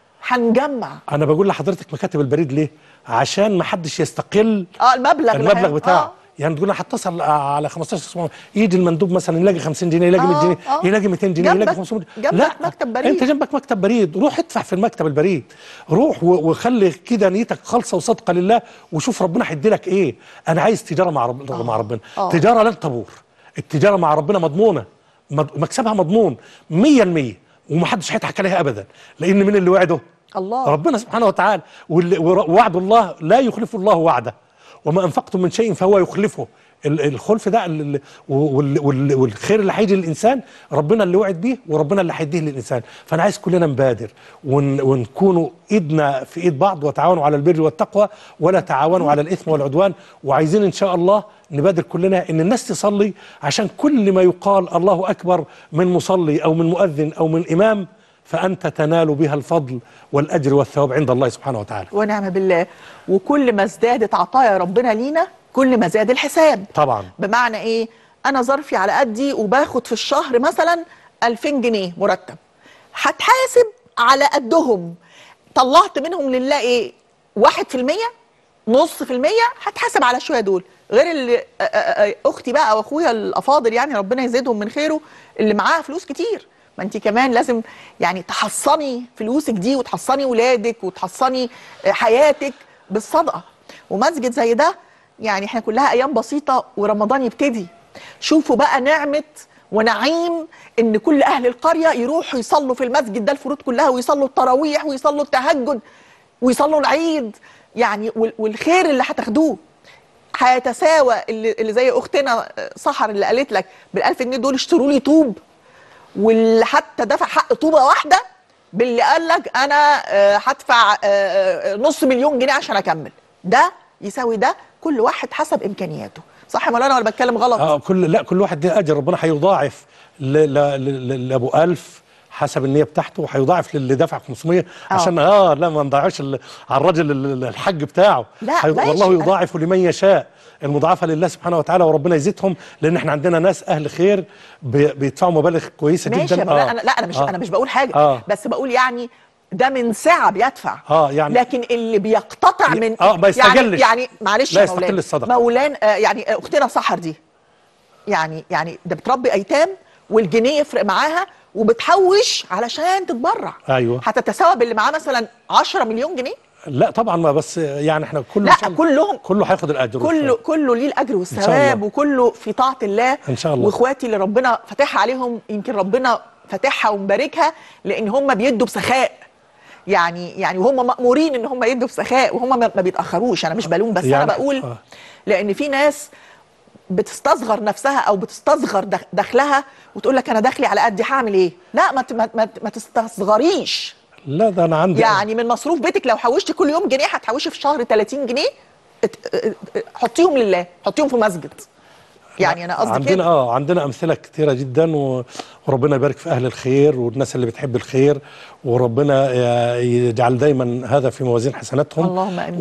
هنجمع انا بقول لحضرتك مكاتب البريد ليه عشان ما حدش يستقل اه المبلغ اللي المبلغ هي- بتاعه آه. يعني تقول هتصل على 15 700 يجي المندوب مثلا يلاقي 50 جنيه يلاقي 100 آه، جنيه آه. يلاقي 200 جنيه جنبك- يلاقي 500 جنبك لا مكتب بريد. انت جنبك مكتب بريد روح ادفع في المكتب البريد روح و- وخلي كده نيتك خالصه وصادقه لله وشوف ربنا هيدي لك ايه انا عايز تجاره مع رب... مع ربنا آه. تجاره لن تبور التجاره مع ربنا مضمونه مد- مكسبها مضمون 100% ومحدش هيضحك عليها ابدا لان من اللي وعده الله ربنا سبحانه وتعالى واللي- ور- ووعد الله لا يخلف الله وعده وما انفقتم من شيء فهو يخلفه ال- الخلف ده ال- ال- وال- وال- والخير اللي هيجي للانسان ربنا اللي وعد بيه وربنا اللي هيديه للانسان فانا عايز كلنا نبادر ون ونكونوا ايدنا في ايد بعض وتعاونوا على البر والتقوى ولا تعاونوا على الاثم والعدوان وعايزين ان شاء الله نبادر كلنا ان الناس تصلي عشان كل ما يقال الله اكبر من مصلي او من مؤذن او من امام فأنت تنال بها الفضل والأجر والثواب عند الله سبحانه وتعالى ونعم بالله وكل ما ازدادت عطايا ربنا لينا كل ما زاد الحساب طبعا بمعنى ايه انا ظرفي على قدي وباخد في الشهر مثلا 2000 جنيه مرتب هتحاسب على قدهم طلعت منهم لله ايه واحد في المية نص في المية هتحاسب على شوية دول غير اللي آ- آ- آ- اختي بقى واخويا الافاضل يعني ربنا يزيدهم من خيره اللي معاها فلوس كتير ما انت كمان لازم يعني تحصني فلوسك دي وتحصني ولادك وتحصني آه، حياتك بالصدقه ومسجد زي ده يعني احنا كلها ايام بسيطه ورمضان يبتدي شوفوا بقى نعمه ونعيم ان كل اهل القريه يروحوا يصلوا في المسجد ده الفروض كلها ويصلوا التراويح ويصلوا التهجد ويصلوا العيد يعني وال- والخير اللي هتاخدوه هيتساوى اللي, اللي زي اختنا سحر اللي قالت لك بال1000 جنيه دول اشتروا لي طوب واللي حتى دفع حق طوبه واحده باللي قال لك انا آه، هدفع آه، آه، نص مليون جنيه عشان اكمل ده يساوي ده كل واحد حسب امكانياته صح يا مولانا ولا بتكلم غلط آه كل لا كل واحد ليه أجر ربنا هيضاعف ل- ل- ل- لأبو ألف حسب النية بتاعته وهيضاعف للي دفع 500 آه. عشان اه لا ما نضيعش ال- على الراجل ال- ال- الحج بتاعه لا، هي- لا يا والله شيخ. يضاعف لمن يشاء المضاعفة لله سبحانه وتعالى وربنا يزيدهم لأن احنا عندنا ناس أهل خير بي- بيدفعوا مبالغ كويسة ماشي جدا يا مولانا أنا لا انا مش آه. انا مش بقول حاجه آه. بس بقول يعني ده من ساعه بيدفع اه يعني لكن اللي بيقتطع ي- من آه، ما يستقلش. يعني, يعني معلش لا يا يستقل مولانا الصدقة. مولان آه يعني آه، اختنا سحر دي يعني يعني ده بتربي ايتام والجنيه يفرق معاها وبتحوش علشان تتبرع أيوه هتتساوى باللي معاه مثلا 10 مليون جنيه لا طبعا ما بس يعني احنا كله لا إن شاء الله- كلهم كله هياخد الأجر كله والثواب. كله ليه الاجر شاء والثواب الله. وكله في طاعه الله إن شاء الله. واخواتي اللي ربنا فاتحها عليهم يمكن ربنا فاتحها ومباركها لان هم بيدوا بسخاء يعني يعني وهم مامورين ان هم يدوا بسخاء وهم ما ما بيتاخروش انا مش بلوم بس يعني- انا بقول آه. لان في ناس بتستصغر نفسها او بتستصغر دخ- دخلها وتقول لك انا دخلي على قدي هعمل ايه لا ما ت- ما ما, ما تستصغريش لا ده أنا عندي يعني من مصروف بيتك لو حوشتي كل يوم جنيه هتحوشي في شهر 30 جنيه ات- ات- ات- حطيهم لله حطيهم في مسجد يعني انا قصدي عندنا كده اه عندنا امثله كثيره جدا و- وربنا يبارك في اهل الخير والناس اللي بتحب الخير وربنا ي- يجعل دايما هذا في موازين حسناتهم اللهم آمين.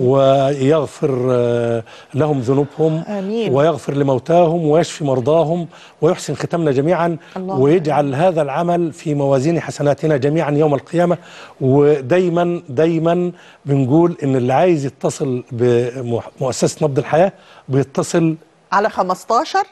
ويغفر آه، لهم ذنوبهم آمين. ويغفر لموتاهم ويشفي مرضاهم ويحسن ختامنا جميعا اللهم ويجعل هذا العمل في موازين حسناتنا جميعا يوم القيامه ودايما دايما بنقول ان اللي عايز يتصل بمؤسسه نبض الحياه بيتصل على 15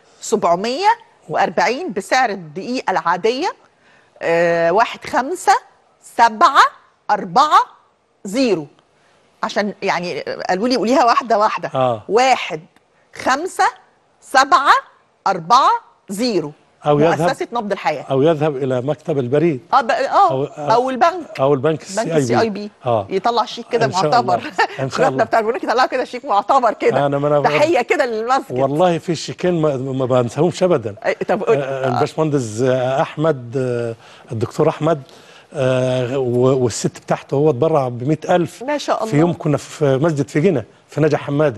740 بسعر الدقيقة العادية آه واحد خمسة سبعة أربعة زيرو عشان يعني قالوا لي قوليها واحدة واحدة آه. واحد خمسة سبعة أربعة زيرو أو يذهب مؤسسه نبض الحياه او يذهب الى مكتب البريد اه ب- اه أو- او البنك او البنك بنك السي السي اي اي بي بي اه يطلع شيك كده إن شاء معتبر الله. إن شاء اخواتنا الله. بتاع البنوك يطلعوا كده شيك معتبر كده أنا- ما أنا- تحيه كده للمسجد والله في شيكين ما, ما بنساهمش ابدا أي- طب قول- آه، الباشمهندس آه، احمد آه، الدكتور احمد آه، و- والست بتاعته هو اتبرع ب ألف ما شاء الله في يوم كنا في مسجد في جنة في نجع حمادي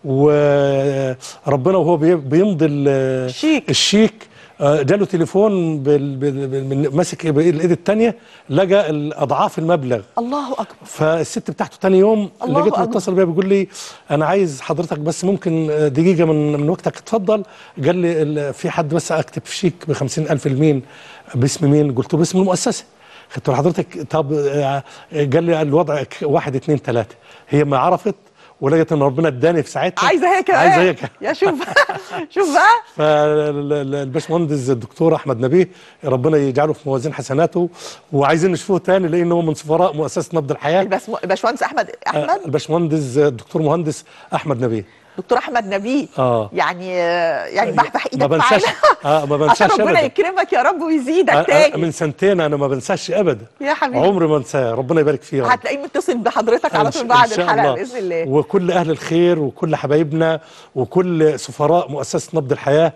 وربنا وهو بي- بيمضي ال- الشيك. الشيك آه، جاله تليفون بال- بال- بال- من- ماسك بالايد الثانيه لقى اضعاف المبلغ الله اكبر فالست بتاعته تاني يوم الله لقيته أكبر. متصل بيا بيقول لي انا عايز حضرتك بس ممكن دقيقه من من وقتك اتفضل قال لي ال- في حد بس اكتب شيك ب 50000 لمين باسم مين قلت له باسم المؤسسه قلت له حضرتك طب آه، قال لي الوضع ك- واحد اتنين تلاته هي ما عرفت ولقيت ان ربنا اداني في ساعتها عايزه هي كمان عايزه هي كمان يا شوف شوف بقى فالباشمهندس الدكتور احمد نبيه ربنا يجعله في موازين حسناته وعايزين نشوفه تاني لانه هو من سفراء مؤسسه نبض الحياه البس- الباشمهندس احمد احمد الباشمهندس الدكتور مهندس احمد نبيه دكتور احمد نبيه اه يعني يعني بحبح ما ايدك بنساش معانا اه ما عشان بنساش ربنا ابدا يكرمك يا رب ويزيدك آه، آه، تاني من سنتين انا ما بنساش ابدا يا حبيبي عمري ما انساه ربنا يبارك فيه يا رب. هتلاقيه متصل بحضرتك على إن طول شاء- بعد إن شاء الحلقه الله. باذن الله وكل اهل الخير وكل حبايبنا وكل سفراء مؤسسه نبض الحياه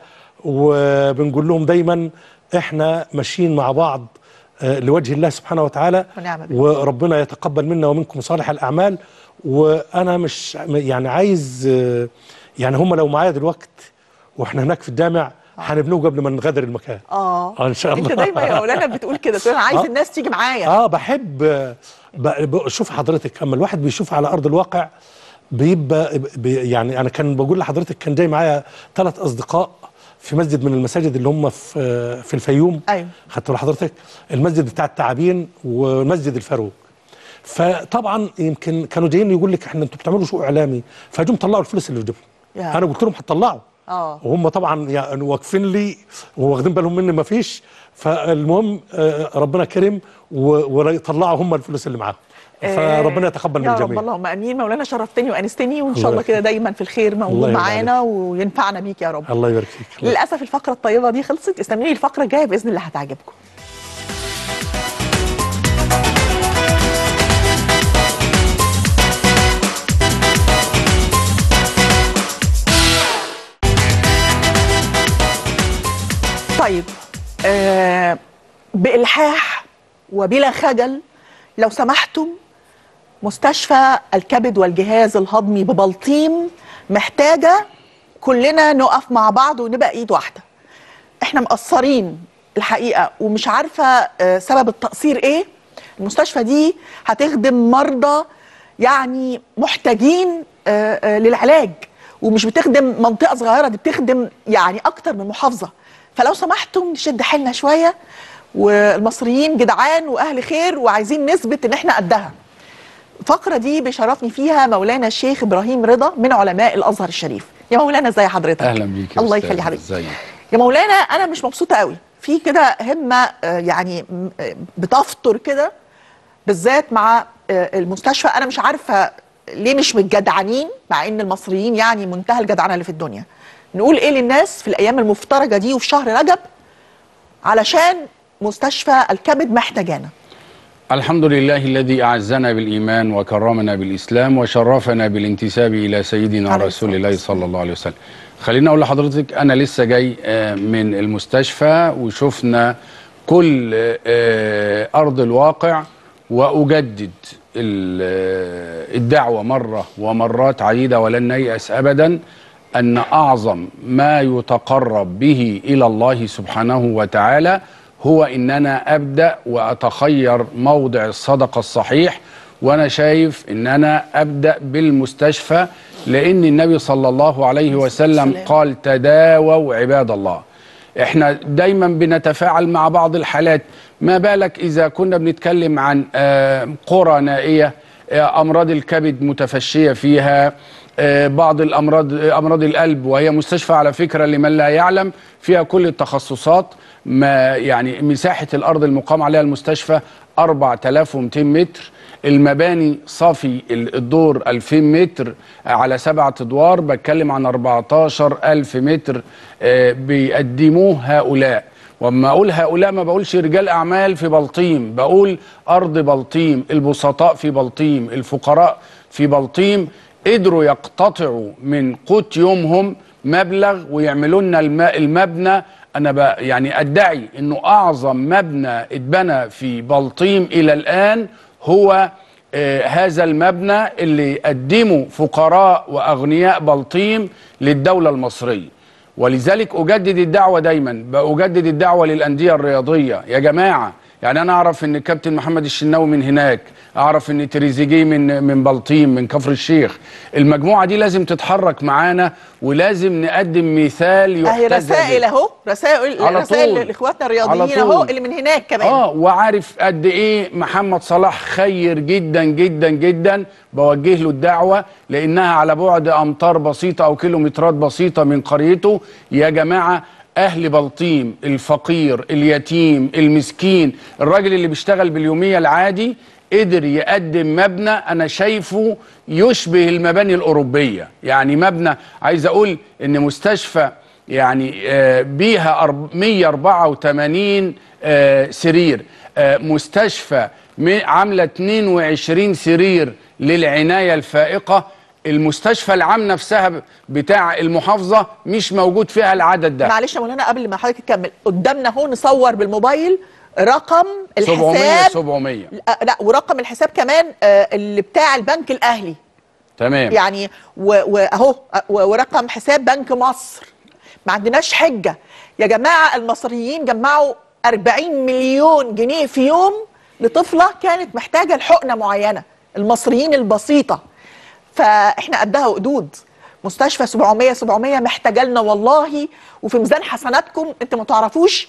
وبنقول لهم دايما احنا ماشيين مع بعض آه، لوجه الله سبحانه وتعالى ونعم بالله. وربنا يتقبل منا ومنكم صالح الاعمال وانا مش يعني عايز آه، يعني هم لو معايا دلوقتي واحنا هناك في الجامع هنبنوه قبل ما نغادر المكان اه اه ان شاء الله انت دايما يا مولانا بتقول كده تقول انا عايز آه. الناس تيجي معايا اه بحب ب- ب- شوف حضرتك اما الواحد بيشوف على ارض الواقع بيبقى بي يعني انا كان بقول لحضرتك كان جاي معايا ثلاث اصدقاء في مسجد من المساجد اللي هم في في الفيوم ايوه خدت لحضرتك المسجد بتاع التعابين ومسجد الفاروق فطبعا يمكن كانوا جايين يقول لك احنا انتوا بتعملوا شو اعلامي فجم طلعوا الفلوس اللي في جيبهم يا. انا قلت لهم هتطلعوا اه وهم طبعا يعني واقفين لي وواخدين بالهم مني ما فيش فالمهم آه، ربنا كرم و- وطلعوا هم الفلوس اللي معاهم فربنا يتقبل من يا رب الجميع اللهم امين مولانا شرفتني وانستني وان الله شاء الله يخليك. كده دايما في الخير موجود الله يرضى معانا وينفعنا بيك يا رب الله يبارك فيك الله للاسف الفقره الطيبه دي خلصت استنوني الفقره الجايه باذن الله هتعجبكم طيب آه بإلحاح وبلا خجل لو سمحتم مستشفى الكبد والجهاز الهضمي ببلطيم محتاجة كلنا نقف مع بعض ونبقى ايد واحدة احنا مقصرين الحقيقة ومش عارفة آه، سبب التقصير ايه المستشفى دي هتخدم مرضى يعني محتاجين آه، آه، للعلاج ومش بتخدم منطقة صغيرة دي بتخدم يعني أكتر من محافظة فلو سمحتم نشد حيلنا شوية والمصريين جدعان وأهل خير وعايزين نثبت إن إحنا قدها الفقرة دي بيشرفني فيها مولانا الشيخ إبراهيم رضا من علماء الأزهر الشريف يا مولانا ازي حضرتك اهلا بيك يا الله أستاذ. يخلي حضرتك ازيك يا مولانا انا مش مبسوطه قوي في كده همه آه، يعني م- آه، بتفطر كده بالذات مع آه، المستشفى انا مش عارفه ليه مش متجدعنين مع ان المصريين يعني منتهى الجدعنه اللي في الدنيا نقول ايه للناس في الايام المفترجه دي وفي شهر رجب علشان مستشفى الكبد محتاجانا الحمد لله الذي أعزنا بالإيمان وكرمنا بالإسلام وشرفنا بالانتساب إلى سيدنا عليه رسول الصلاة الله صلى الله عليه وسلم خليني أقول لحضرتك أنا لسه جاي آه، من المستشفى وشفنا كل آه، أرض الواقع وأجدد ال- آه، الدعوة مرة ومرات عديدة ولن نيأس أبدا أن أعظم ما يتقرب به إلى الله سبحانه وتعالى هو ان انا ابدا واتخير موضع الصدقه الصحيح وانا شايف ان انا ابدا بالمستشفى لان النبي صلى الله عليه وسلم قال تداووا عباد الله احنا دايما بنتفاعل مع بعض الحالات ما بالك اذا كنا بنتكلم عن آه، قرى نائيه آه، امراض الكبد متفشيه فيها آه، بعض الامراض آه، امراض القلب وهي مستشفى على فكره لمن لا يعلم فيها كل التخصصات ما يعني مساحه الارض المقام عليها المستشفى 4200 متر المباني صافي ال- الدور 2000 متر على سبعة ادوار بتكلم عن 14000 متر آه، بيقدموه هؤلاء وما اقول هؤلاء ما بقولش رجال اعمال في بلطيم بقول ارض بلطيم البسطاء في بلطيم الفقراء في بلطيم قدروا يقتطعوا من قوت يومهم مبلغ ويعملوا لنا الم- المبنى انا ب يعني ادعي انه اعظم مبنى اتبنى في بلطيم الى الان هو آه، هذا المبنى اللي قدمه فقراء واغنياء بلطيم للدوله المصريه ولذلك اجدد الدعوه دايما باجدد الدعوه للانديه الرياضيه يا جماعه يعني انا اعرف ان الكابتن محمد الشناوي من هناك اعرف ان تريزيجيه من من بلطيم من كفر الشيخ المجموعه دي لازم تتحرك معانا ولازم نقدم مثال اهي يحتذى رسائل به. اهو رسائل على رسائل طول. لاخواتنا على الرياضيين طول. اهو اللي من هناك كمان اه وعارف قد ايه محمد صلاح خير جدا جدا جدا بوجه له الدعوه لانها على بعد امتار بسيطه او كيلومترات بسيطه من قريته يا جماعه اهل بلطيم الفقير اليتيم المسكين الراجل اللي بيشتغل باليوميه العادي قدر يقدم مبنى انا شايفه يشبه المباني الاوروبيه يعني مبنى عايز اقول ان مستشفى يعني آه، بيها أرب- 184 آه، سرير آه، مستشفى م- عامله 22 سرير للعنايه الفائقه المستشفى العام نفسها ب- بتاع المحافظه مش موجود فيها العدد ده معلش يا مولانا قبل ما حضرتك تكمل قدامنا اهو نصور بالموبايل رقم 700 الحساب 700 لا, لا ورقم الحساب كمان آه، اللي بتاع البنك الاهلي تمام يعني و- واهو و- ورقم حساب بنك مصر ما عندناش حجه يا جماعه المصريين جمعوا 40 مليون جنيه في يوم لطفله كانت محتاجه لحقنه معينه المصريين البسيطه فاحنا قدها وقدود مستشفى 700 700 محتاجه لنا والله وفي ميزان حسناتكم انتوا ما تعرفوش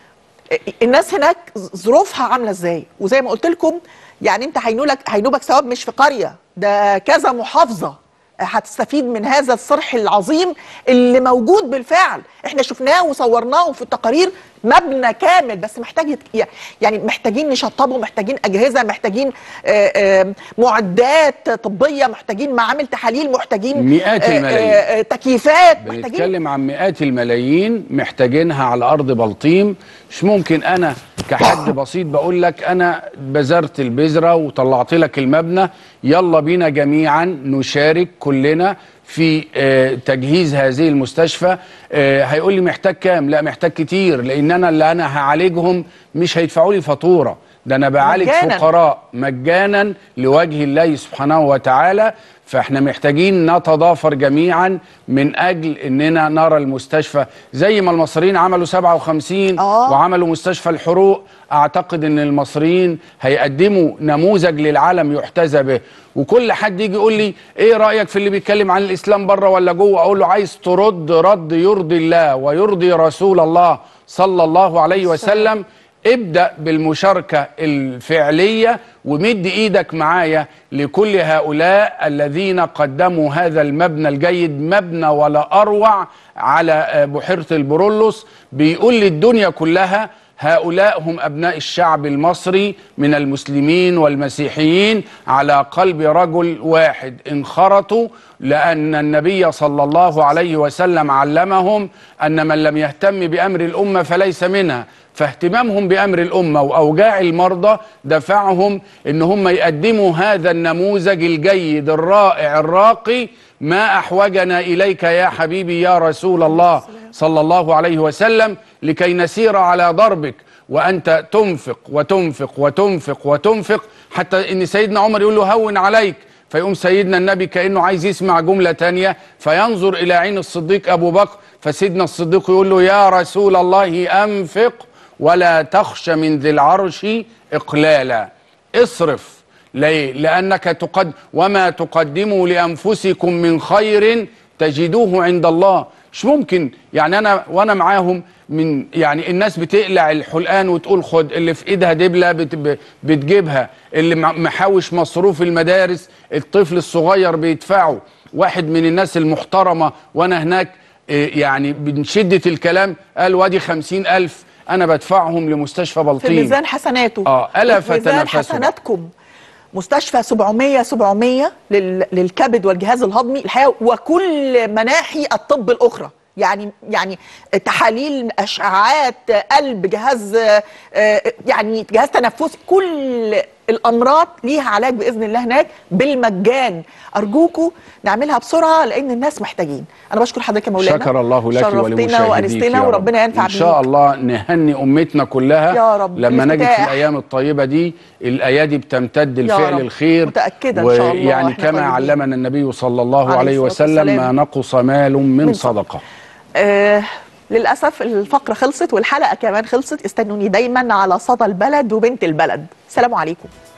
الناس هناك ظروفها عامله ازاي وزي ما قلت لكم يعني انت هينولك هينوبك ثواب مش في قريه ده كذا محافظه هتستفيد من هذا الصرح العظيم اللي موجود بالفعل احنا شفناه وصورناه في التقارير مبنى كامل بس محتاج يت- يعني محتاجين نشطبه محتاجين اجهزه محتاجين آه، آه، معدات طبيه محتاجين معامل تحاليل محتاجين مئات آه، الملايين. آه، آه، تكييفات محتاجين بنتكلم عن مئات الملايين محتاجينها على ارض بلطيم مش ممكن انا كحد بسيط بقول لك انا بذرت البذره وطلعت لك المبنى يلا بينا جميعا نشارك كلنا في آه، تجهيز هذه المستشفى آه، هيقول لي محتاج كام لا محتاج كتير لان انا اللي انا هعالجهم مش هيدفعوا لي فاتوره ده انا بعالج مجاناً. فقراء مجانا لوجه الله سبحانه وتعالى فاحنا محتاجين نتضافر جميعا من اجل اننا نرى المستشفى زي ما المصريين عملوا 57 آه. وعملوا مستشفى الحروق اعتقد ان المصريين هيقدموا نموذج للعالم يحتذى به وكل حد يجي يقول لي ايه رايك في اللي بيتكلم عن الاسلام بره ولا جوه اقول له عايز ترد رد يرضي الله ويرضي رسول الله صلى الله عليه وسلم ابدأ بالمشاركة الفعلية ومد ايدك معايا لكل هؤلاء الذين قدموا هذا المبنى الجيد مبنى ولا اروع على آه، بحيرة البرولوس بيقول للدنيا كلها هؤلاء هم ابناء الشعب المصري من المسلمين والمسيحيين على قلب رجل واحد انخرطوا لان النبي صلى الله عليه وسلم علمهم ان من لم يهتم بامر الامه فليس منها فاهتمامهم بامر الامه واوجاع المرضى دفعهم ان هم يقدموا هذا النموذج الجيد الرائع الراقي ما احوجنا اليك يا حبيبي يا رسول الله صلى الله عليه وسلم لكي نسير على ضربك وانت تنفق وتنفق وتنفق وتنفق حتى ان سيدنا عمر يقول له هون عليك فيقوم سيدنا النبي كانه عايز يسمع جمله تانية فينظر الى عين الصديق ابو بكر فسيدنا الصديق يقول له يا رسول الله انفق ولا تخش من ذي العرش اقلالا اصرف ليه؟ لانك تقد وما تقدموا لانفسكم من خير تجدوه عند الله مش ممكن يعني انا وانا معاهم من يعني الناس بتقلع الحلقان وتقول خد اللي في ايدها دبله بت ب- بتجيبها اللي م- محوش مصروف المدارس الطفل الصغير بيدفعه واحد من الناس المحترمه وانا هناك إيه، يعني من شده الكلام قال وادي خمسين الف انا بدفعهم لمستشفى في بلطيم ميزان حسناته اه الا في ميزان فتنافسوا حسناتكم مستشفى 700 700 لل... للكبد والجهاز الهضمي الحقيقه وكل مناحي الطب الاخرى يعني يعني تحاليل اشعاعات قلب جهاز آه، يعني جهاز تنفسي كل الامراض ليها علاج باذن الله هناك بالمجان ارجوكم نعملها بسرعه لان الناس محتاجين انا بشكر حضرتك يا مولانا شكر الله لك شرفتنا ولمشاهديك وانستنا يا رب. وربنا ينفع ان شاء بيك. الله نهني امتنا كلها يا رب. لما نجد في الافتتاح. الايام الطيبه دي الايادي بتمتد يا لفعل رب. الخير متأكدة إن شاء الله ويعني إحنا كما طيبين. علمنا النبي صلى الله عليه عليه الصلاة وسلم والسلام. ما نقص مال من, من صدقه آه للاسف الفقره خلصت والحلقه كمان خلصت استنوني دايما على صدى البلد وبنت البلد سلام عليكم